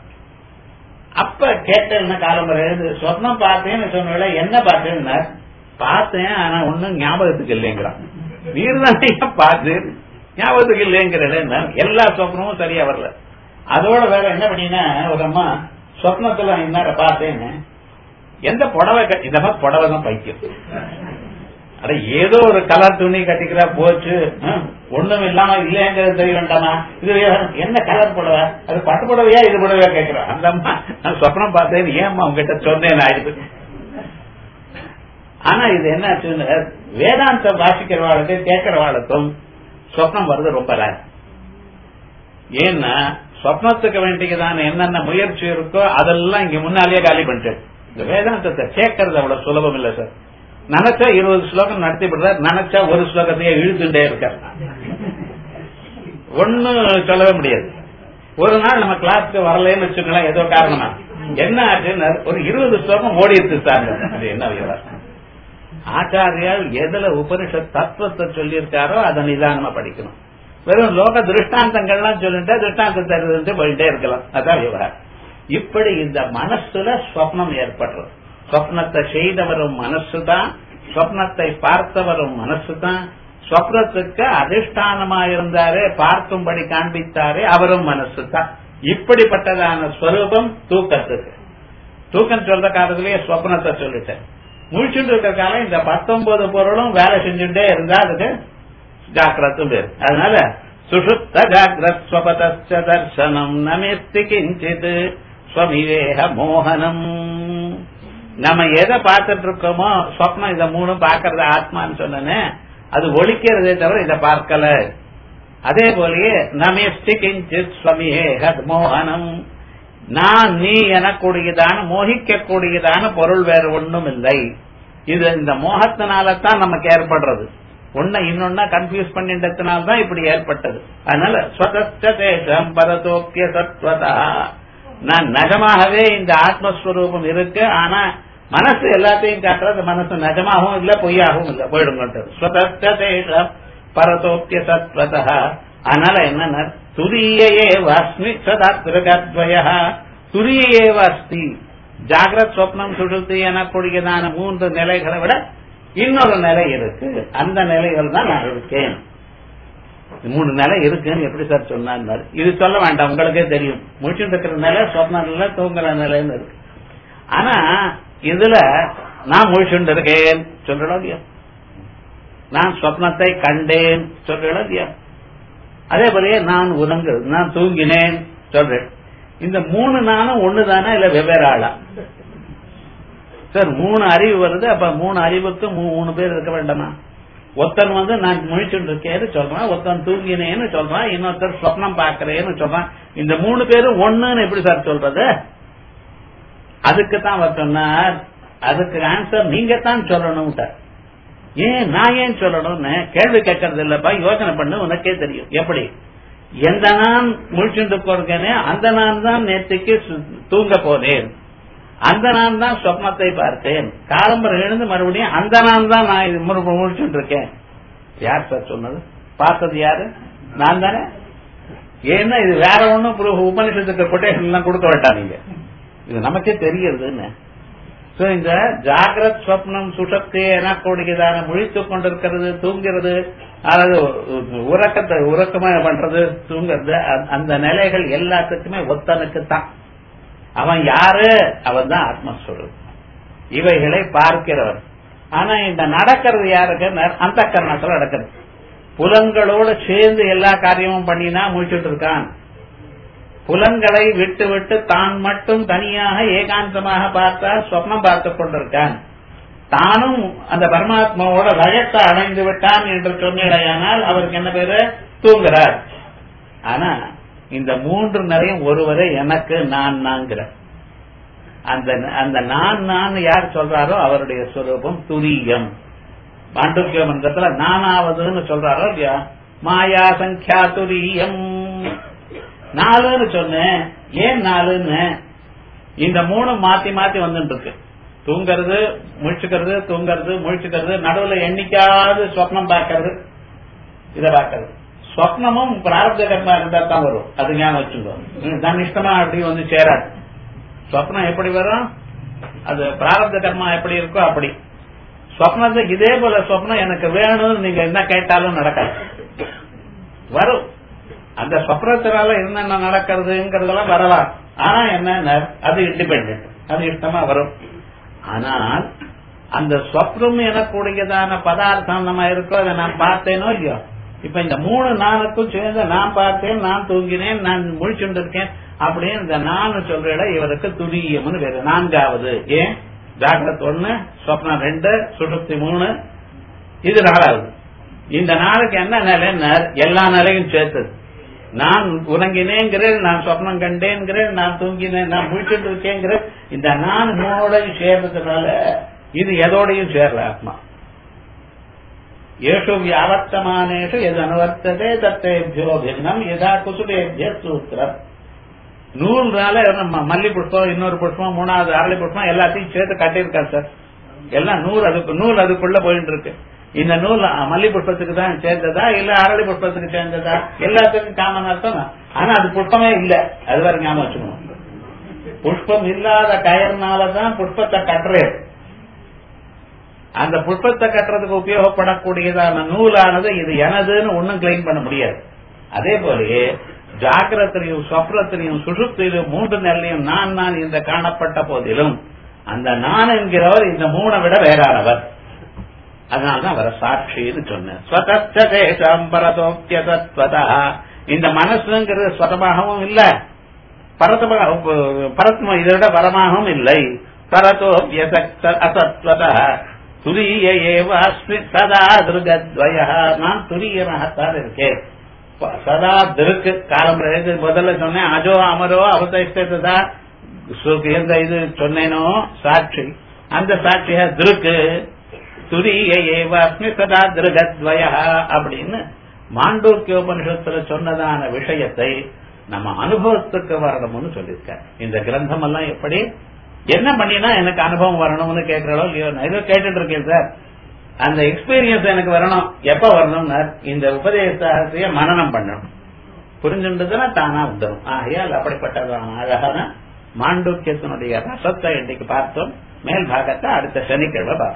அப்ப கேட்டேன் காலம்பரை எழுந்து சொப்னம் பார்த்தேன்னு சொன்ன என்ன பார்த்தேன்னா பார்த்தேன் ஆனா ஒன்னும் ஞாபகத்துக்கு இல்லைங்கிறான் நீர் தான் பார்த்து ஞாபகத்துக்கு இல்லைங்கிற எல்லா சொப்னமும் சரியா வரல அதோட வேற என்ன பண்ணினா ஒரு அம்மா சொப்னத்துல என்ன பார்த்தேன்னு எந்த புடவை இந்த மாதிரி புடவை தான் பைக்கும் அட ஏதோ ஒரு கலர் துணி கட்டிக்கிறா போச்சு ஒண்ணும் இல்லாம இல்லைங்கிறது தெரிய வேண்டாமா இது என்ன கலர் புடவை அது பட்டு புடவையா இது புடவையா கேட்கிறோம் அந்த அம்மா நான் சொப்னம் பார்த்தேன் ஏம்மா உங்ககிட்ட சொன்னேன் ஆயிடுது ஆனா இது என்ன ஆச்சுன்னு வேதாந்தம் வாசிக்கிறவாளுக்கு கேட்கிறவாளுக்கும் சொப்னம் வருது ரொம்ப ரேர் ஏன்னா சொப்னத்துக்கு வேண்டியதான என்னென்ன முயற்சி இருக்கோ அதெல்லாம் இங்க முன்னாலேயே காலி பண்ணிட்டு இந்த வேதாந்தத்தை கேட்கறது அவ்வளவு சுலபம் இல்ல சார் நினைச்சா இருபது ஸ்லோகம் நடத்தி விடுறார் நினைச்சா ஒரு ஸ்லோகத்தையே இழுத்துட்டே இருக்கார் ஒண்ணு சொல்லவே முடியாது ஒரு நாள் நம்ம கிளாஸ்க்கு வரலன்னு வச்சுக்கலாம் ஏதோ காரணமா என்ன ஆச்சுன்னு ஒரு இருபது ஸ்லோகம் ஓடிடுச்சு சார் அது என்ன விவரம் ஆச்சாரியால் எதுல உபனிஷத் தத்துவத்தை சொல்லியிருக்காரோ அதை நிதானமா படிக்கணும் வெறும் லோக திருஷ்டாந்தங்கள்லாம் சொல்லிட்டு திருஷ்டாந்தம் தருது போயிட்டே இருக்கலாம் அதான் விவரம் இப்படி இந்த மனசுல ஸ்வப்னம் ஏற்படுறது ஸ்வப்னத்தை செய்தவரும் மனசு தான் ஸ்வப்னத்தை பார்த்தவரும் மனசு தான் ஸ்வப்னத்துக்கு அதிஷ்டானமா இருந்தாரே பார்க்கும்படி காண்பித்தாரே அவரும் மனசு தான் இப்படிப்பட்டதான ஸ்வரூபம் தூக்கத்துக்கு தூக்கம் சொல்ற காலத்திலேயே ஸ்வப்னத்தை சொல்லிட்டேன் முழிச்சுட்டு இருக்கிற காலம் இந்த பத்தொன்பது பொருளும் வேலை செஞ்சுட்டே இருந்தா அதுக்கு ஜாக்கிரத்தும் பேர் அதனால சுஷுப்த ஜாகிரத் ஸ்வபதச்ச தர்சனம் நமேஸ்தி கிஞ்சித் ஸ்வமிவேக மோகனம் நம்ம எதை பார்த்துட்டு இருக்கோமோ சொப்னம் இதை மூணு பாக்குறது ஆத்மான்னு சொன்னேன் அது ஒழிக்கிறதே தவிர இதை பார்க்கல அதே போலயே நமேஸ்தி கிஞ்சித் ஸ்வமிவேக மோகனம் நான் நீ எனக்கூடியதான மோகிக்கக்கூடியதான பொருள் வேற ஒண்ணும் இல்லை இது இந்த மோகத்தினால தான் நமக்கு ஏற்படுறது ஒன்ன இன்னொன்னா கன்ஃபியூஸ் பண்ணிட்டதுனால்தான் இப்படி ஏற்பட்டது அதனால ஸ்வதேசம் பரதோக்கிய சத்வதா நான் நகமாகவே இந்த ஆத்மஸ்வரூபம் இருக்கு ஆனா மனசு எல்லாத்தையும் காட்டுறது மனசு நஜமாகவும் இல்ல பொய்யாகவும் இல்ல போயிடுங்கன்றது ஸ்வதேசம் பரதோக்கிய சத்வதா அதனால என்ன துரியயே வாஸ்மி சதா திருகத்வய துரியயே வாஸ்தி ஜாகிரத் சொப்னம் சுழுத்து எனக்கூடியதான மூன்று நிலைகளை விட இன்னொரு நிலை இருக்கு அந்த நிலைகள் தான் நான் இருக்கேன் மூணு நிலை இருக்குன்னு எப்படி சார் சொன்னார் இது சொல்ல வேண்டாம் உங்களுக்கே தெரியும் முடிச்சுட்டு இருக்கிற நிலை சொப்ன நிலை தூங்குற நிலைன்னு இருக்கு ஆனா இதுல நான் முழிச்சுட்டு இருக்கேன் சொல்றோம் இல்லையா நான் சொப்னத்தை கண்டேன் சொல்றோம் இல்லையா அதே போலயே நான் உறங்கு நான் தூங்கினேன் சொல்றேன் இந்த மூணு நானும் ஒண்ணுதானா இல்ல வெவ்வேறு ஆளா சார் மூணு அறிவு வருது அப்ப மூணு அறிவுக்கு மூணு பேர் இருக்க வேண்டாமா ஒருத்தன் வந்து நான் முழிச்சுட்டு இருக்கேன்னு சொல்றான் ஒருத்தன் தூங்கினேன்னு சொல்றான் இன்னொருத்தர் சொப்னம் பாக்குறேன்னு சொல்றான் இந்த மூணு பேரும் ஒண்ணுன்னு எப்படி சார் சொல்றது அதுக்கு தான் அவர் சொன்னார் அதுக்கு ஆன்சர் நீங்க தான் சொல்லணும் ஏன் நான் ஏன் சொல்லணும்னு கேள்வி கேட்கறது இல்லப்பா யோசனை பண்ணு உனக்கே தெரியும் எப்படி எந்த நான் முழிச்சுட்டு போறேனே அந்த நான் தான் நேற்றுக்கு தூங்க போனேன் அந்த நான் தான் சொப்னத்தை பார்த்தேன் காலம்பரம் எழுந்து மறுபடியும் அந்த நான் தான் நான் இது மறுபடியும் முடிச்சுட்டு இருக்கேன் யார் சார் சொன்னது பார்த்தது யாரு நான் தானே ஏன்னா இது வேற ஒண்ணும் உபநிஷத்துக்கு கொட்டேஷன் எல்லாம் கொடுக்க வேண்டாம் நீங்க இது நமக்கே தெரியுதுன்னு சோ இந்த ஜாகிரத் ஸ்வப்னம் சுஷப்தி எனக்கூடியதான முழித்துக் கொண்டிருக்கிறது தூங்கிறது அதாவது உறக்கத்தை உறக்கமா பண்றது தூங்குறது அந்த நிலைகள் எல்லாத்துக்குமே ஒத்தனுக்கு தான் அவன் யாரு அவன் தான் ஆத்மஸ்வரூப் இவைகளை பார்க்கிறவன் ஆனா இந்த நடக்கிறது யாருக்கு அந்த கர்ணத்துல நடக்கிறது புலன்களோட சேர்ந்து எல்லா காரியமும் பண்ணினா முடிச்சுட்டு இருக்கான் புலன்களை விட்டு விட்டு தான் மட்டும் தனியாக ஏகாந்தமாக பார்த்தா சொப்னம் பார்த்து கொண்டிருக்கான் தானும் அந்த பரமாத்மாவோட லயத்தை அடைந்து விட்டான் என்று சொன்னால் அவருக்கு என்ன பேரு தூங்குறார் ஆனா இந்த மூன்று நிறையும் ஒருவரை எனக்கு நான் நான்கிற அந்த அந்த நான் நான் யார் சொல்றாரோ அவருடைய ஸ்வரூபம் துரியம் பாண்டுக்கிய மந்திரத்துல நானாவதுன்னு சொல்றாரோ இல்லையா மாயா சங்கியா துரியம் நாலுன்னு சொன்னேன் ஏன் நாலுன்னு இந்த மூணு மாத்தி மாத்தி வந்துட்டு இருக்கு தூங்கறது முழிச்சுக்கிறது தூங்கறது முழிச்சுக்கிறது நடுவுல எண்ணிக்காவது சொப்னம் பார்க்கறது இத பார்க்கறது சொப்னமும் பிரார்த்த கர்மா இருந்தா தான் வரும் அது ஞாபகம் வச்சுக்கோ தன் இஷ்டமா அப்படி வந்து சேராது சொப்னம் எப்படி வரும் அது பிராரப்த கர்மா எப்படி இருக்கோ அப்படி சொப்னத்துக்கு இதே போல சொப்னம் எனக்கு வேணும்னு நீங்க என்ன கேட்டாலும் நடக்காது வரும் அந்த சொப்னத்தினால என்னென்ன நடக்கிறதுங்கிறதெல்லாம் வரலாம் ஆனா என்ன அது இண்டிபெண்ட் அது இஷ்டமா வரும் ஆனால் அந்த சொப்னம் எனக்கூடியதான பதார்த்தம் நம்ம இருக்கோ அதை நான் பார்த்தேனோ இல்லையோ இப்ப இந்த மூணு நாளுக்கும் சேர்ந்து நான் பார்த்தேன் நான் தூங்கினேன் நான் முழிச்சுட்டு இருக்கேன் அப்படின்னு இந்த நான் சொல்ற இவருக்கு துரியம்னு வேறு நான்காவது ஏன் ஜாகிரத் ஒண்ணு சொப்னம் ரெண்டு சுடுத்தி மூணு இது நாலாவது இந்த நாளுக்கு என்ன நிலைன்னு எல்லா நிலையும் சேர்த்தது நான் உறங்கினேங்கிறேன் நான் சொப்னம் கண்டேங்கிறேன் நான் தூங்கினேன் நான் முழிச்சுட்டு இருக்கேங்கிறேன் இந்த நான் மூணோடையும் சேர்ந்ததுனால இது எதோடையும் சேரல ஆத்மா ஏஷு வியாவர்த்தமானேஷு எது அனுவர்த்ததே தத்தேபியோ பின்னம் எதா குசுலேபிய சூத்திரம் நூல்னால மல்லி புஷ்பம் இன்னொரு புஷ்பம் மூணாவது அரளி புஷ்பம் எல்லாத்தையும் சேர்த்து கட்டியிருக்காரு சார் எல்லாம் நூல் அதுக்கு நூல் அதுக்குள்ள போயிட்டு இருக்கு இந்த நூல் மல்லி புஷ்பத்துக்கு தான் சேர்ந்ததா இல்ல அரளி புஷ்பத்துக்கு சேர்ந்ததா எல்லாத்துக்கும் காமன் அர்த்தம் ஆனா அது புஷ்பமே இல்ல அது வரை ஞாபகம் வச்சுக்கணும் புஷ்பம் இல்லாத கயர்னாலதான் புஷ்பத்தை கட்டுறது அந்த புஷ்பத்தை கட்டுறதுக்கு உபயோகப்படக்கூடியதான நூலானது இது எனதுன்னு ஒன்னும் கிளைம் பண்ண முடியாது அதே போலயே ஜாக்கிரத்திலையும் சொப்னத்திலையும் சுசுப்திலையும் மூன்று நிலையும் நான் நான் இந்த காணப்பட்ட போதிலும் அந்த நான் என்கிறவர் இந்த மூணை விட வேறானவர் அதனால்தான் அவரை சாட்சின்னு சொன்னேன் பரதோக்கியதத்வதா இந்த மனசுங்கிறது ஸ்வதமாகவும் இல்ல பரத்ம இதை விட பரமாகவும் இல்லை பரதோ அசத்வதா துரிய ஏவ அஸ்மி சதா திருகத்வய நான் துரியனாகத்தான் இருக்கேன் சதா திருக்கு காலம் முதல்ல சொன்னேன் அஜோ அமரோ அவசைத்ததா எந்த இது சொன்னேனோ சாட்சி அந்த சாட்சியா திருக்கு துரிய ஏவ அஸ்மி சதா திருகத்வய அப்படின்னு மாண்டூக்கிய உபனிஷத்துல சொன்னதான விஷயத்தை நம்ம அனுபவத்துக்கு வரணும்னு சொல்லியிருக்காரு இந்த கிரந்தம் எல்லாம் எப்படி என்ன பண்ணினா எனக்கு அனுபவம் வரணும்னு கேட்கிறோம் இல்லையோ நான் ஏதோ கேட்டுட்டு இருக்கேன் சார் அந்த எக்ஸ்பீரியன்ஸ் எனக்கு வரணும் எப்ப வரணும்னா இந்த உபதேசத்தைய மனநம் பண்ணணும் புரிஞ்சுன்றதுன்னா தானா வந்துடும் ஆகையால் அப்படிப்பட்டதான அழகான மாண்டூக்கியத்தினுடைய ரசத்தை இன்னைக்கு பார்த்தோம் மேல் பாகத்தை அடுத்த சனிக்கிழமை பார்ப்போம்